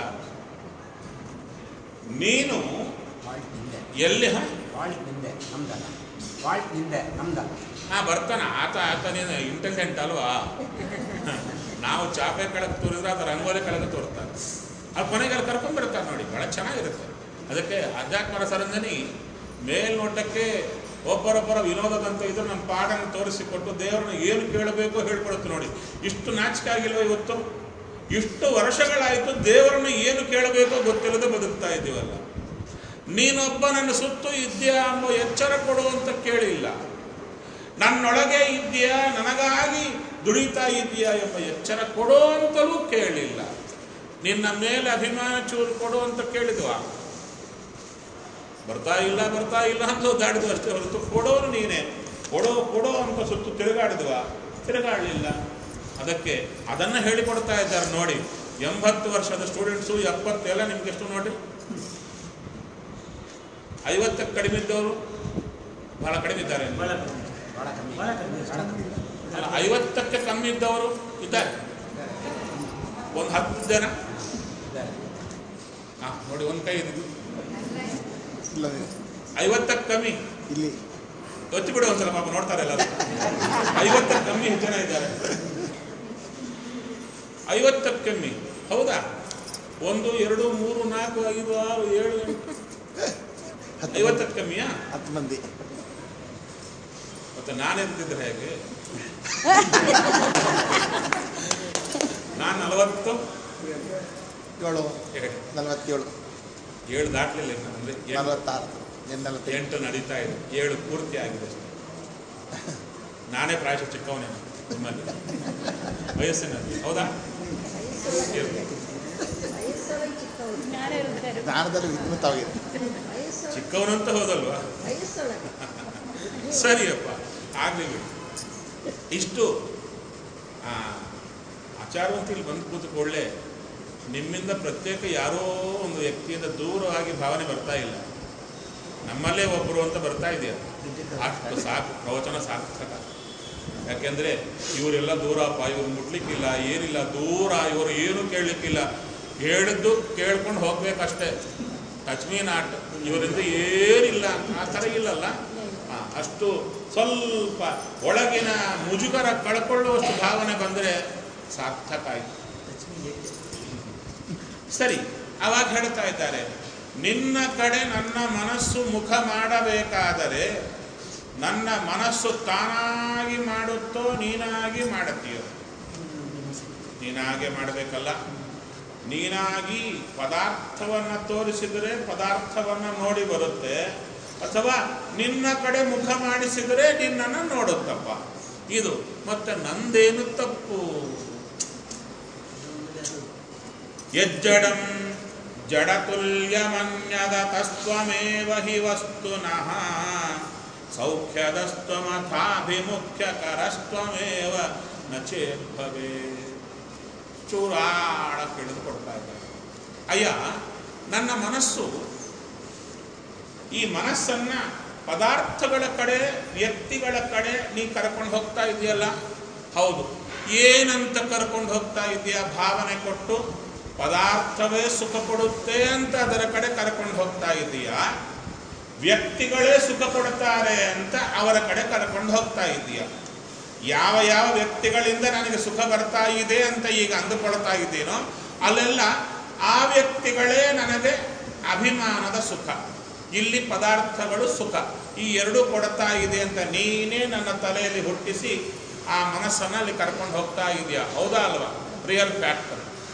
ನೀನು ವಾಲ್ಟ್ ನಿಂದೆ ಎಲ್ಲಿ ಹ ವಾಲ್ಟ್ ನಿಂದೆ ನಮ್ದಲ್ಲ ವಾಲ್ಟ್ ನಿಂದೆ ನಮ್ದಲ್ಲ ಹಾ ಬರ್ತಾನ ಆತ ಆತನೇನು ಇಂಟೆಲಿಜೆಂಟ್ ಅಲ್ವಾ ನಾವು ಚಾಪೆ ಕೆಳಗೆ ತೋರಿದ್ರೆ ಅದು ರಂಗೋಲಿ ಕೆಳಗೆ ತೋರ್ತಾರೆ ಆ ಕೊನೆಗೆ ಅಲ್ಲಿ ಕರ್ಕೊಂಡ್ ಬರ್ತಾರೆ ನೋಡಿ ಬಹಳ ಚೆನ್ನಾಗಿರುತ್ತೆ ಅದಕ್ಕೆ ಅಧ್ಯಾತ್ಮರ ಸರಂಜನಿ ಮೇಲ್ನೋಟಕ್ಕೆ ಒಬ್ಬರೊಬ್ಬರ ವಿನೋದದಂತ ಇದ್ರು ನಮ್ಮ ಪಾಠನ ತೋರಿಸಿಕೊಟ್ಟು ದೇವರನ್ನ ಏನು ಕೇಳಬೇಕು ಹೇಳ್ಕೊಡುತ್ತೆ ನೋಡಿ ಇಷ್ಟು ನಾಚಿಕೆ ಆಗಿಲ್ವ ಇವತ್ತು ಇಷ್ಟು ವರ್ಷಗಳಾಯಿತು ದೇವರನ್ನ ಏನು ಕೇಳಬೇಕೋ ಗೊತ್ತಿಲ್ಲದೆ ಬದುಕ್ತಾ ಇದ್ದೀವಲ್ಲ ನೀನೊಬ್ಬ ನನ್ನ ಸುತ್ತು ಇದ್ದೀಯಾ ಎಂಬ ಎಚ್ಚರ ಕೊಡುವಂತ ಕೇಳಿಲ್ಲ ನನ್ನೊಳಗೆ ಇದೆಯಾ ನನಗಾಗಿ ದುಡಿತಾ ಇದೆಯಾ ಎಂಬ ಎಚ್ಚರ ಕೊಡೋ ಅಂತಲೂ ಕೇಳಿಲ್ಲ ನಿನ್ನ ಮೇಲೆ ಅಭಿಮಾನ ಚೂರು ಕೊಡು ಅಂತ ಕೇಳಿದ್ವಾ ಬರ್ತಾ ಇಲ್ಲ ಬರ್ತಾ ಇಲ್ಲ ಅಂತ ದಾಡಿದ್ವು ಅಷ್ಟೇ ಹೊರತು ಕೊಡೋರು ನೀನೇ ಕೊಡೋ ಕೊಡೋ ಅಂತ ಸುತ್ತು ತಿರುಗಾಡಿದ್ವಾ ತಿರುಗಾಡಲಿಲ್ಲ ಅದಕ್ಕೆ ಅದನ್ನ ಹೇಳಿಕೊಡ್ತಾ ಇದ್ದಾರೆ ನೋಡಿ ಎಂಬತ್ತು ವರ್ಷದ ಸ್ಟೂಡೆಂಟ್ಸು ಎಪ್ಪತ್ತೆಲ್ಲ ನಿಮ್ಗೆ ಎಷ್ಟು ನೋಡಿ ಐವತ್ತಕ್ಕೆ ಕಡಿಮೆ ಇದ್ದವರು ಬಹಳ ಕಡಿಮೆ ಇದ್ದಾರೆ ಭಾಳ ಕಮ್ಮಿ ಭಾಳ ಕಮ್ಮಿ ಭಾಳ ಕಮ್ಮಿ ಅಲ್ಲ ಐವತ್ತಕ್ಕೆ ಕಮ್ಮಿ ಇದ್ದವರು ಇದ್ದಾರೆ ಒಂದು ಹತ್ತು ಜನ ಇದ್ದಾರೆ ಹಾ ನೋಡಿ ಒಂದು ಕೈ ಇದು ಇಲ್ಲವೇ ಐವತ್ತಕ್ಕೆ ಕಮ್ಮಿ ಇಲ್ಲಿ ಒತ್ತಿ ಬಿಡು ಒಂದ್ಸಲ ಪಾಪ ನೋಡ್ತಾರೆ ಎಲ್ಲರೂ ಐವತ್ತಕ್ಕೆ ಕಮ್ಮಿ ಜನ ಇದ್ದಾರೆ ಐವತ್ತಕ್ಕೆ ಕಮ್ಮಿ ಹೌದಾ ಒಂದು ಎರಡು ಮೂರು ನಾಲ್ಕು ಐದು ಆರು ಏಳು ಎಂಟು ಹತ್ತು ಐವತ್ತಕ್ಕೆ ಕಮ್ಮಿಯಾ ಹತ್ತು ಮಂದಿ ಮತ್ತೆ ನಾನೆಂತಿದ್ರೆ ಹೇಗೆ ನಾನು ನಲವತ್ತು ಏಳು ಎರಡು ನಲವತ್ತೇಳು ಏಳು ದಾಟ್ಲಿಲ್ಲ ಇನ್ನು. ಅಂದ್ರೆ ಎಂಟು- ನಲವತ್ತಾರು ಏನು ನಲವತ್ತೈದು ಎಂಟು ನಡೀತಾ ಇದೆ ಏಳು ಪೂರ್ತಿ ಆಗಿದೆ ಅಷ್ಟೇ ನಾನೇ ಪ್ರಾಯಶಃ ಚಿಕ್ಕವನೇ ನಿಮ್ಮಲ್ಲಿ ವಯಸ್ಸಿನಲ್ಲಿ ಹೌದಾ ಇರ್ಲಿ. ವಯಸ್ಸೊಳಗೆ ಚಿಕ್ಕವರು ಜ್ಞಾನ ಇರುತ್ತೆ ಜ್ಞಾನದಲ್ಲಿ ವಿದ್ಯುತ್ತವಾಗಿದೆ ವಯಸ್ಸೊಳಗೆ ಚಿಕ್ಕವನಂತ ಹೋದಲ್ವಾ ವಯಸ್ಸೊಳಗೆ ಸರಿಯಪ್ಪ ಆಗಲಿ ಬಿಡಿ ಇಷ್ಟು ಆ, ಆಚಾರವಂತ ಇಲ್ಲಿ ಬಂದು ಕೂತ್ಕೊಳ್ಳೆ ನಿಮ್ಮಿಂದ ಪ್ರತ್ಯೇಕ ಯಾರೋ ಒಂದು ವ್ಯಕ್ತಿಯಿಂದ ದೂರವಾಗಿ ಭಾವನೆ ಬರ್ತಾ ಇಲ್ಲ ನಮ್ಮಲ್ಲೇ ಒಬ್ಬರು ಅಂತ ಬರ್ತಾ ಇದೆಯಾ ಅಷ್ಟು ಸಾಕು ಪ್ರವಚನ ಸಾರ್ಥಕ ಯಾಕೆಂದ್ರೆ ಇವರೆಲ್ಲ ದೂರಪ್ಪ ಇವ್ರು ಮುಟ್ಲಿಕ್ಕಿಲ್ಲ ಏನಿಲ್ಲ ದೂರ ಇವರು ಏನು ಕೇಳಲಿಕ್ಕಿಲ್ಲ ಹೇಳಿದ್ದು ಕೇಳ್ಕೊಂಡು ಹೋಗ್ಬೇಕಷ್ಟೇ ಟಚ್ ಮೀ ನಾಟ್ ಇವರಿಂದ ಏನಿಲ್ಲ ಆ ಥರ ಇಲ್ಲಲ್ಲ ಆ, ಅಷ್ಟು ಸ್ವಲ್ಪ ಒಳಗಿನ ಮುಜುಗರ ಕಳ್ಕೊಳ್ಳುವಷ್ಟು ಭಾವನೆ ಬಂದರೆ ಸಾರ್ಥಕ ಆಯ್ತು ಸರಿ ಅವಾಗ ಹೇಳ್ತಾ ಇದ್ದಾರೆ ನಿನ್ನ ಕಡೆ ನನ್ನ ಮನಸ್ಸು ಮುಖ ಮಾಡಬೇಕಾದರೆ ನನ್ನ ಮನಸ್ಸು ತಾನಾಗಿ ಮಾಡುತ್ತೋ ನೀನಾಗಿ ಮಾಡುತ್ತೀಯೋ ನೀನಾಗೆ ಮಾಡಬೇಕಲ್ಲ ನೀನಾಗಿ ಪದಾರ್ಥವನ್ನು ತೋರಿಸಿದರೆ ಪದಾರ್ಥವನ್ನು ನೋಡಿ ಬರುತ್ತೆ ಅಥವಾ ನಿನ್ನ ಕಡೆ ಮುಖ ಮಾಡಿಸಿದರೆ ನಿನ್ನನ್ನು ನೋಡುತ್ತಪ್ಪ ಇದು ಮತ್ತೆ ನಂದೇನು ತಪ್ಪು ಯಜ್ಜಡಂ ಜಡತುಲ್ಯಮನ್ಯದ ತಸ್ತ್ವಮೇವ ಹಿ ವಸ್ತುನಃ ಸೌಖ್ಯದಸ್ತ್ವಮಥಾಭಿಮುಖ್ಯಕರಸ್ತ್ವಮೇವ ನ ಚೇದ್ಭವೇ ಚೂರಾಳ ಕೆಳೆದು ಕೊಡ್ತಾ ಇದ್ದಾರೆ ಅಯ್ಯ ನನ್ನ ಮನಸ್ಸು ಈ ಮನಸ್ಸನ್ನ ಪದಾರ್ಥಗಳ ಕಡೆ ವ್ಯಕ್ತಿಗಳ ಕಡೆ ನೀ ಕರ್ಕೊಂಡು ಹೋಗ್ತಾ ಇದೆಯಲ್ಲ ಹೌದು ಏನಂತ ಕರ್ಕೊಂಡು ಹೋಗ್ತಾ ಇದೆಯಾ ಭಾವನೆ ಕೊಟ್ಟು ಪದಾರ್ಥವೇ ಸುಖ ಕೊಡುತ್ತೆ ಅಂತ ಅದರ ಕಡೆ ಕರ್ಕೊಂಡು ಹೋಗ್ತಾ ಇದೆಯಾ ವ್ಯಕ್ತಿಗಳೇ ಸುಖ ಕೊಡ್ತಾರೆ ಅಂತ ಅವರ ಕಡೆ ಕರ್ಕೊಂಡು ಹೋಗ್ತಾ ಇದೆಯಾ ಯಾವ ಯಾವ ವ್ಯಕ್ತಿಗಳಿಂದ ನನಗೆ ಸುಖ ಬರ್ತಾ ಇದೆ ಅಂತ ಈಗ ಅಂದುಕೊಳ್ತಾ ಇದ್ದೀನೋ ಅಲ್ಲೆಲ್ಲ ಆ ವ್ಯಕ್ತಿಗಳೇ ನನಗೆ ಅಭಿಮಾನದ ಸುಖ ಇಲ್ಲಿ ಪದಾರ್ಥಗಳು ಸುಖ ಈ ಎರಡೂ ಕೊಡ್ತಾ ಇದೆ ಅಂತ ನೀನೇ ನನ್ನ ತಲೆಯಲ್ಲಿ ಹುಟ್ಟಿಸಿ ಆ ಮನಸ್ಸನ್ನು ಅಲ್ಲಿ ಕರ್ಕೊಂಡು ಹೋಗ್ತಾ ಇದೆಯಾ ಹೌದಾ ಅಲ್ವಾ ರಿಯಲ್ ಫ್ಯಾಕ್ಟ್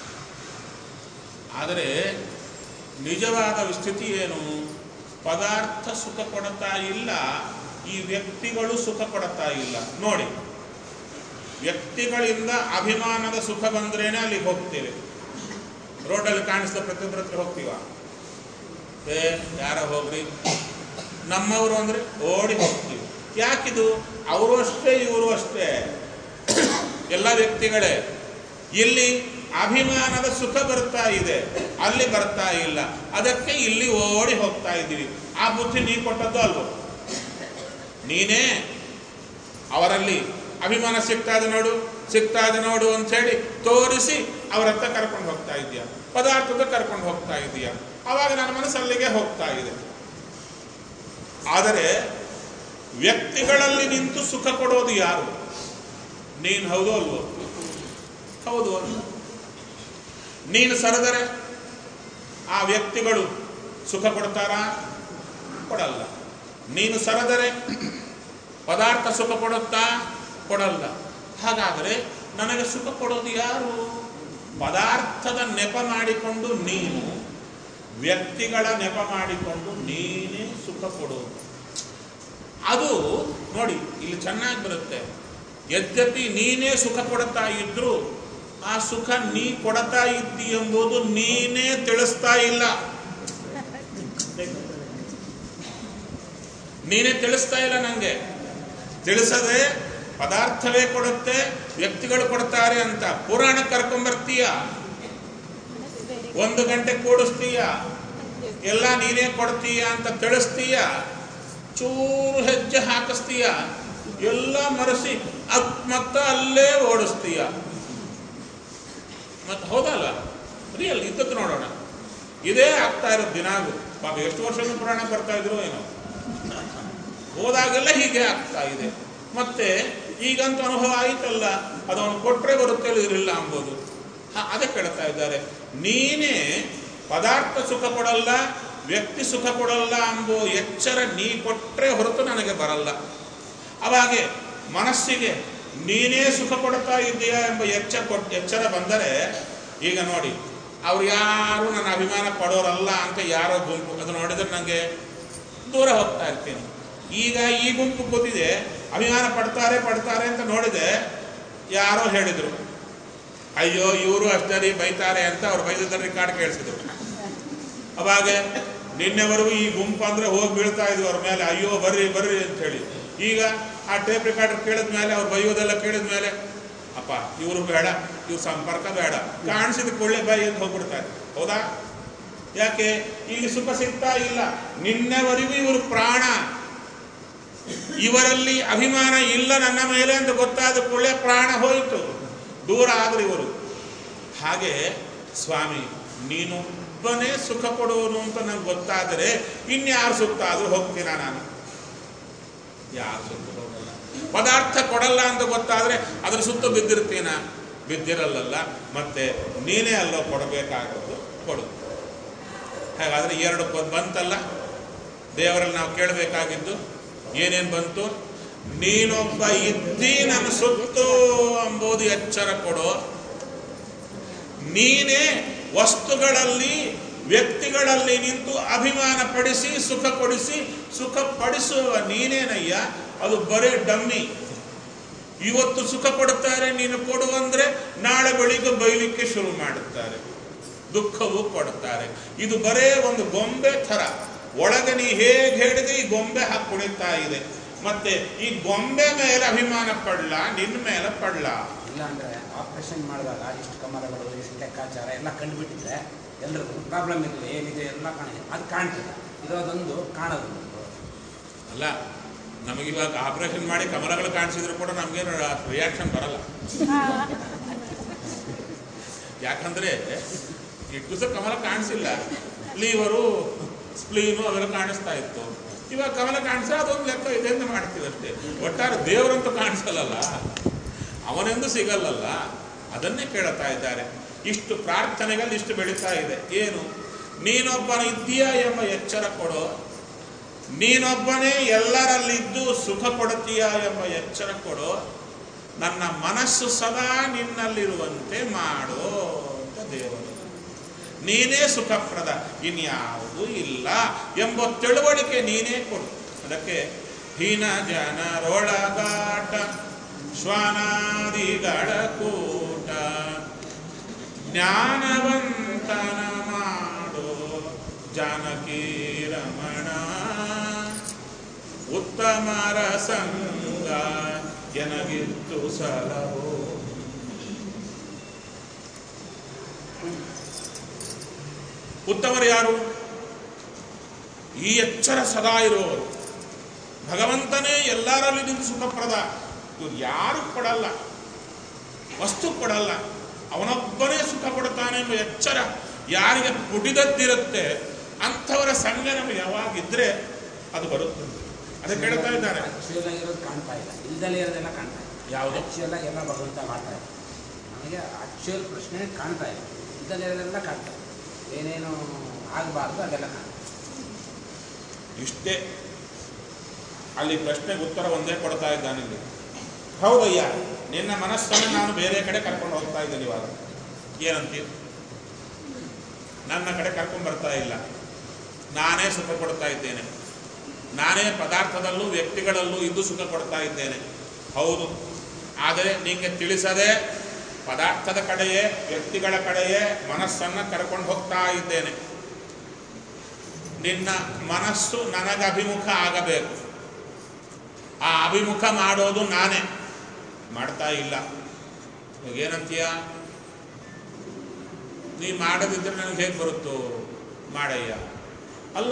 ಆದರೆ ನಿಜವಾದ ಸ್ಥಿತಿ ಏನು ಪದಾರ್ಥ ಸುಖ ಕೊಡ್ತಾ ಇಲ್ಲ ಈ ವ್ಯಕ್ತಿಗಳು ಸುಖ ಕೊಡ್ತಾ ಇಲ್ಲ ನೋಡಿ ವ್ಯಕ್ತಿಗಳಿಂದ ಅಭಿಮಾನದ ಸುಖ ಬಂದ್ರೇನೆ ಅಲ್ಲಿಗೆ ಹೋಗ್ತೇವೆ ರೋಡಲ್ಲಿ ಕಾಣಿಸಿದ ಪ್ರತಿಯೊಬ್ಬರ ಹತ್ರ ಹೋಗ್ತೀವ ಏ ಯಾರ ಹೋಗ್ರಿ ನಮ್ಮವರು ಅಂದ್ರೆ ಓಡಿ ಹೋಗ್ತೀವಿ ಯಾಕಿದು ಅವರು ಅಷ್ಟೇ ಇವರು ಅಷ್ಟೇ ಎಲ್ಲ ವ್ಯಕ್ತಿಗಳೇ ಇಲ್ಲಿ ಅಭಿಮಾನದ ಸುಖ ಬರ್ತಾ ಇದೆ ಅಲ್ಲಿ ಬರ್ತಾ ಇಲ್ಲ ಅದಕ್ಕೆ ಇಲ್ಲಿ ಓಡಿ ಹೋಗ್ತಾ ಇದ್ದೀವಿ ಆ ಬುದ್ಧಿ ನೀ ಕೊಟ್ಟದ್ದು ಅಲ್ವೋ ನೀನೇ ಅವರಲ್ಲಿ ಅಭಿಮಾನ ಸಿಗ್ತಾ ಇದೆ ನೋಡು ಸಿಗ್ತಾ ಇದೆ ನೋಡು ಅಂತ ಹೇಳಿ ತೋರಿಸಿ ಅವರ ಹತ್ರ ಕರ್ಕೊಂಡು ಹೋಗ್ತಾ ಇದೀಯ ಪದಾರ್ಥದ ಕರ್ಕೊಂಡು ಹೋಗ್ತಾ ಇದೀಯ ಅವಾಗ ನನ್ನ ಮನಸ್ಸು ಅಲ್ಲಿಗೆ ಹೋಗ್ತಾ ಇದೆ ಆದರೆ ವ್ಯಕ್ತಿಗಳಲ್ಲಿ ನಿಂತು ಸುಖ ಕೊಡೋದು ಯಾರು ನೀನು ಹೌದು ಅಲ್ವೋ ಹೌದು ಅಲ್ವೋ ನೀನು ಸರದರೆ ಆ ವ್ಯಕ್ತಿಗಳು ಸುಖ ಕೊಡ್ತಾರಾ ಕೊಡಲ್ಲ ನೀನು ಸರದರೆ ಪದಾರ್ಥ ಸುಖ ಕೊಡುತ್ತಾ ಕೊಡಲ್ಲ ಹಾಗಾದರೆ ನನಗೆ ಸುಖ ಕೊಡೋದು ಯಾರು ಪದಾರ್ಥದ ನೆಪ ಮಾಡಿಕೊಂಡು ನೀನು ವ್ಯಕ್ತಿಗಳ ನೆಪ ಮಾಡಿಕೊಂಡು ನೀನೇ ಸುಖ ಕೊಡೋದು ಅದು ನೋಡಿ ಇಲ್ಲಿ ಚೆನ್ನಾಗಿ ಬರುತ್ತೆ ಯದ್ಯಪಿ ನೀನೇ ಸುಖ ಕೊಡ್ತಾ ಇದ್ರು ಆ ಸುಖ ನೀ ಕೊಡ್ತಾ ಇದ್ದಿ ಎಂಬುದು ನೀನೇ ತಿಳಿಸ್ತಾ ಇಲ್ಲ ನೀನೇ ತಿಳಿಸ್ತಾ ಇಲ್ಲ ನನಗೆ ತಿಳಿಸದೆ ಪದಾರ್ಥವೇ ಕೊಡುತ್ತೆ ವ್ಯಕ್ತಿಗಳು ಕೊಡ್ತಾರೆ ಅಂತ ಪುರಾಣ ಕರ್ಕೊಂಬರ್ತೀಯ ಒಂದು ಗಂಟೆ ಕೂಡಿಸ್ತೀಯ ಎಲ್ಲ ನೀನೇ ಕೊಡ್ತೀಯ ಅಂತ ತಿಳಿಸ್ತೀಯ ಚೂರು ಹೆಜ್ಜೆ ಹಾಕಿಸ್ತೀಯ ಎಲ್ಲ ಮರೆಸಿ ಅತ್ ಮತ್ತ ಅಲ್ಲೇ ಓಡಿಸ್ತೀಯ ಮತ್ತೆ ಹೌದಲ್ಲ ರಿಯಲ್ ಇದ್ದದ್ದು ನೋಡೋಣ ಇದೇ ಆಗ್ತಾ ಇರೋದು ದಿನಾಗು ಪಾಪ ಎಷ್ಟು ವರ್ಷದ ಪುರಾಣ ಬರ್ತಾ ಇದ್ರು ಏನೋ ಹೋದಾಗೆಲ್ಲ ಹೀಗೆ ಆಗ್ತಾ ಇದೆ ಮತ್ತೆ ಈಗಂತೂ ಅನುಭವ ಆಯಿತಲ್ಲ ಅದನ್ನು ಕೊಟ್ಟರೆ ಬರುತ್ತೆ ಇರಲಿಲ್ಲ ಅಂಬೋದು ಹ, ಅದೇ ಕೇಳ್ತಾ ಇದ್ದಾರೆ ನೀನೇ ಪದಾರ್ಥ ಸುಖ ಕೊಡಲ್ಲ ವ್ಯಕ್ತಿ ಸುಖ ಕೊಡಲ್ಲ ಎಂಬೋ ಎಚ್ಚರ ನೀ ಕೊಟ್ಟರೆ ಹೊರತು ನನಗೆ ಬರಲ್ಲ ಅವಾಗೆ ಮನಸ್ಸಿಗೆ ನೀನೇ ಸುಖ ಕೊಡ್ತಾ ಇದ್ದೀಯಾ ಎಂಬ ಎಚ್ಚರ ಕೊಟ್ಟು ಎಚ್ಚರ ಬಂದರೆ ಈಗ ನೋಡಿ ಅವ್ರು ಯಾರು ನನ್ನ ಅಭಿಮಾನ ಪಡೋರಲ್ಲ ಅಂತ ಯಾರೋ ಗುಂಪು ಅದು ನೋಡಿದ್ರೆ ನನಗೆ ದೂರ ಹೋಗ್ತಾ ಇರ್ತೀನಿ ಈಗ ಈ ಗುಂಪು ಕೂತಿದೆ ಅಭಿಮಾನ ಪಡ್ತಾರೆ ಪಡ್ತಾರೆ ಅಂತ ನೋಡಿದೆ ಯಾರೋ ಹೇಳಿದರು ಅಯ್ಯೋ ಇವರು ಅಷ್ಟೇ ರೀ ಬೈತಾರೆ ಅಂತ ಅವ್ರು ಬೈದಿದ್ದ ರಿಕಾರ್ಡ್ ಕೇಳಿಸಿದ್ರು ಅವಾಗ ನಿನ್ನೆವರೆಗೂ ಈ ಗುಂಪು ಅಂದ್ರೆ ಹೋಗಿ ಬೀಳ್ತಾ ಇದ್ವಿ ಅವ್ರ ಮೇಲೆ ಅಯ್ಯೋ ಬರ್ರಿ ಬರ್ರಿ ಅಂತ ಹೇಳಿ ಈಗ ಆ ಟೇಪ್ ರೆಕಾರ್ಡರ್ ಕೇಳಿದ ಮೇಲೆ ಅವ್ರು ಬೈಯೋದೆಲ್ಲ ಕೇಳಿದ ಮೇಲೆ ಅಪ್ಪ ಇವರು ಬೇಡ ಇವ್ರ ಸಂಪರ್ಕ ಬೇಡ ಕಾಣಿಸಿದ ಕೊಳ್ಳೆ ಬಾಯಿ ಅಂತ ಹೋಗ್ಬಿಡ್ತಾರೆ ಹೌದಾ ಯಾಕೆ ಇಲ್ಲಿ ಸುಖ ಸಿಗ್ತಾ ಇಲ್ಲ ನಿನ್ನೆವರೆಗೂ ಇವರು ಪ್ರಾಣ ಇವರಲ್ಲಿ ಅಭಿಮಾನ ಇಲ್ಲ ನನ್ನ ಮೇಲೆ ಅಂತ ಗೊತ್ತಾದ ಕೊಳ್ಳೆ ಪ್ರಾಣ ಹೋಯಿತು ದೂರ ಆದ್ರು ಇವರು ಹಾಗೆ ಸ್ವಾಮಿ ನೀನೊಬ್ಬನೇ ಸುಖ ಕೊಡುವನು ಅಂತ ನಂಗೆ ಗೊತ್ತಾದರೆ ಇನ್ಯಾರು ಸುತ್ತ ಆದರೂ ಹೋಗ್ತೀನ ನಾನು ಯಾರು ಸುತ್ತ ಹೋಗಲ್ಲ ಪದಾರ್ಥ ಕೊಡಲ್ಲ ಅಂತ ಗೊತ್ತಾದರೆ ಅದ್ರ ಸುತ್ತ ಬಿದ್ದಿರ್ತೀನ ಬಿದ್ದಿರಲ್ಲ ಮತ್ತೆ ನೀನೇ ಅಲ್ಲೋ ಕೊಡಬೇಕಾಗೋದು ಕೊಡು ಹಾಗಾದ್ರೆ ಎರಡು ಪ- ಬಂತಲ್ಲ ದೇವರಲ್ಲಿ ನಾವು ಕೇಳಬೇಕಾಗಿದ್ದು ಏನೇನು ಬಂತು ನೀನೊಬ್ಬ ಇದ್ದಿ ನನ್ನ ಸುತ್ತು ಎಂಬುದು ಎಚ್ಚರ ಕೊಡು ನೀನೇ ವಸ್ತುಗಳಲ್ಲಿ ವ್ಯಕ್ತಿಗಳಲ್ಲಿ ನಿಂತು ಅಭಿಮಾನ ಪಡಿಸಿ ಸುಖ ಕೊಡಿಸಿ ಸುಖ ಪಡಿಸುವ ನೀನೇನಯ್ಯ ಅದು ಬರೀ ಡಮ್ಮಿ ಇವತ್ತು ಸುಖ ಕೊಡುತ್ತಾರೆ ನೀನು ಕೊಡು ಅಂದ್ರೆ ನಾಳೆ ಬೆಳಿಗ್ಗೆ ಬೈಲಿಕ್ಕೆ ಶುರು ಮಾಡುತ್ತಾರೆ ದುಃಖವು ಕೊಡುತ್ತಾರೆ ಇದು ಬರೇ ಒಂದು ಗೊಂಬೆ ಥರ ಒಳಗೆ ನೀ ಹೇಗೆ ಹೇಳಿದೆ ಈ ಗೊಂಬೆ ಹಾಕಿ ಕುಣಿತಾ ಇದೆ ಮತ್ತೆ ಈ ಗೊಂಬೆ ಮೇಲೆ ಅಭಿಮಾನ ಪಡ್ಲ ನಿನ್ನ ಮೇಲೆ ಪಡ್ಲ ಇಲ್ಲ ಅಂದರೆ ಆಪ್ರೇಷನ್ ಮಾಡಿದಾಗ ಇಷ್ಟು ಕಮಲಗಳು ಇಷ್ಟು ಲೆಕ್ಕಾಚಾರ ಎಲ್ಲ ಕಂಡುಬಿಟ್ಟಿದ್ರೆ ಎಲ್ರಿಗೂ ಪ್ರಾಬ್ಲಮ್ ಇರಲಿ ಏನಿದೆ ಎಲ್ಲ ಕಾಣಿದೆ ಅದು ಕಾಣ್ತಿಲ್ಲ ಇರೋದೊಂದು ಕಾಣೋದು ಅಲ್ಲ ನಮಗಿವಾಗ ಆಪರೇಷನ್ ಮಾಡಿ ಕಮಲಗಳು ಕಾಣಿಸಿದ್ರು ಕೂಡ ನಮಗೇನು ರಿಯಾಕ್ಷನ್ ಬರಲ್ಲ ಯಾಕಂದ್ರೆ ಇಟ್ಟು ಸಹ ಕಮಲ ಕಾಣಿಸಿಲ್ಲ ಲೀವರು ಸ್ಪ್ಲೀನು ಅವೆಲ್ಲ ಕಾಣಿಸ್ತಾ ಇತ್ತು ಇವಾಗ ಕಮಲ ಕಾಣಿಸ ಅದೊಂದು ಲೆಕ್ಕ ಇದೆ ಅಂತ ಮಾಡ್ತೀವಿ ಅಷ್ಟೇ ಒಟ್ಟಾರೆ ದೇವರಂತೂ ಕಾಣಿಸಲ್ಲ ಅವನೆಂದು ಸಿಗಲ್ಲಲ್ಲ ಅದನ್ನೇ ಕೇಳುತ್ತಾ ಇದ್ದಾರೆ ಇಷ್ಟು ಪ್ರಾರ್ಥನೆಗಳು ಇಷ್ಟು ಬೆಳೀತಾ ಇದೆ ಏನು ನೀನೊಬ್ಬನ ಇದ್ದೀಯಾ ಎಂಬ ಎಚ್ಚರ ಕೊಡೋ ನೀನೊಬ್ಬನೇ ಎಲ್ಲರಲ್ಲಿದ್ದು ಸುಖ ಕೊಡುತ್ತೀಯಾ ಎಂಬ ಎಚ್ಚರ ಕೊಡು ನನ್ನ ಮನಸ್ಸು ಸದಾ ನಿನ್ನಲ್ಲಿರುವಂತೆ ಮಾಡು ಅಂತ ದೇವರು ನೀನೇ ಸುಖಪ್ರದ ಇನ್ಯಾವುದೂ ಇಲ್ಲ ಎಂಬ ತಿಳುವಳಿಕೆ ನೀನೇ ಕೊಡು ಅದಕ್ಕೆ ಹೀನ ಜನರೊಳಗಾಟ ಶ್ವಾನಾದಿಗಳ ಕೂಟ ಜ್ಞಾನವಂತನ ಮಾಡೋ ಜಾನಕಿ ರಮಣ ಉತ್ತಮರ ಸಂಗ ಎನಗಿತ್ತು ಸಲಹೋ ಉತ್ತಮರು ಯಾರು ಈ ಎಚ್ಚರ ಸದಾ ಇರುವವರು ಭಗವಂತನೇ ಎಲ್ಲರಲ್ಲಿ ನಿಂತು ಸುಖಪ್ರದ ಇವ್ರು ಯಾರು ಕೊಡಲ್ಲ ವಸ್ತು ಕೊಡಲ್ಲ ಅವನೊಬ್ಬನೇ ಸುಖ ಕೊಡ್ತಾನೆ ಎಂಬ ಎಚ್ಚರ ಯಾರಿಗೆ ಪುಟಿದದ್ದಿರುತ್ತೆ ಅಂಥವರ ಸಂಘ ನಮಗೆ ಯಾವಾಗಿದ್ರೆ ಅದು ಬರುತ್ತೆ ಅದಕ್ಕೆ ಹೇಳ್ತಾ ಇದ್ದಾರೆ ಆ್ಯಕ್ಚುಯಲ್ ಆಗಿರೋದು ಕಾಣ್ತಾ ಇಲ್ಲ ಇಲ್ದಲೇ ಇರೋದೆಲ್ಲ ಕಾಣ್ತಾ ಇಲ್ಲ ಯಾವುದು ಆ್ಯಕ್ಚುಯಲ್ ಆಗಿ ಎಲ್ಲ ಭಗವಂತ ಮಾಡ್ತಾ ಇಲ್ಲ ನಮಗೆ ಆ್ಯಕ್ಚುಯಲ್ ಪ್ರಶ್ನೆ ಕಾಣ್ತಾ ಇಲ್ಲ ಇಲ್ದಲೇ ಇರೋದೆಲ್ಲ ಕಾಣ್ತಾ ಇಲ್ಲ ಏನೇನು ಆಗಬಾರ್ದು ಅದೆಲ್ಲ ಕಾಣ್ತಾ ಇಷ್ಟೇ ಅಲ್ಲಿ ಪ್ರಶ್ನೆಗೆ ಉತ್ತರ ಒಂದೇ ಕೊಡ್ತಾ ಇದ್ದಾನೆ ಇಲ್ಲಿ ಹೌದಯ್ಯ ನಿನ್ನ ಮನಸ್ಸನ್ನು ನಾನು ಬೇರೆ ಕಡೆ ಕರ್ಕೊಂಡು ಹೋಗ್ತಾ ಇದ್ದೀನಿ ಇವಾಗ ಏನಂತೀಯ ನನ್ನ ಕಡೆ ಕರ್ಕೊಂಡು ಬರ್ತಾ ಇಲ್ಲ ನಾನೇ ಸುಖ ಕೊಡ್ತಾ ಇದ್ದೇನೆ ನಾನೇ ಪದಾರ್ಥದಲ್ಲೂ ವ್ಯಕ್ತಿಗಳಲ್ಲೂ ಇದ್ದು ಸುಖ ಕೊಡ್ತಾ ಇದ್ದೇನೆ ಹೌದು ಆದರೆ ನಿಮಗೆ ತಿಳಿಸದೆ ಪದಾರ್ಥದ ಕಡೆಯೇ ವ್ಯಕ್ತಿಗಳ ಕಡೆಯೇ ಮನಸ್ಸನ್ನು ಕರ್ಕೊಂಡು ಹೋಗ್ತಾ ಇದ್ದೇನೆ ನಿನ್ನ ಮನಸ್ಸು ನನಗೆ ಅಭಿಮುಖ ಆಗಬೇಕು ಆ ಅಭಿಮುಖ ಮಾಡೋದು ನಾನೇ ಮಾಡ್ತಾ ಇಲ್ಲ ಇವಾಗ ಏನಂತೀಯ ನೀ ಮಾಡದಿದ್ದರೆ ನನಗೆ ಹೇಗೆ ಬರುತ್ತೋ ಮಾಡಯ್ಯ ಅಲ್ಲ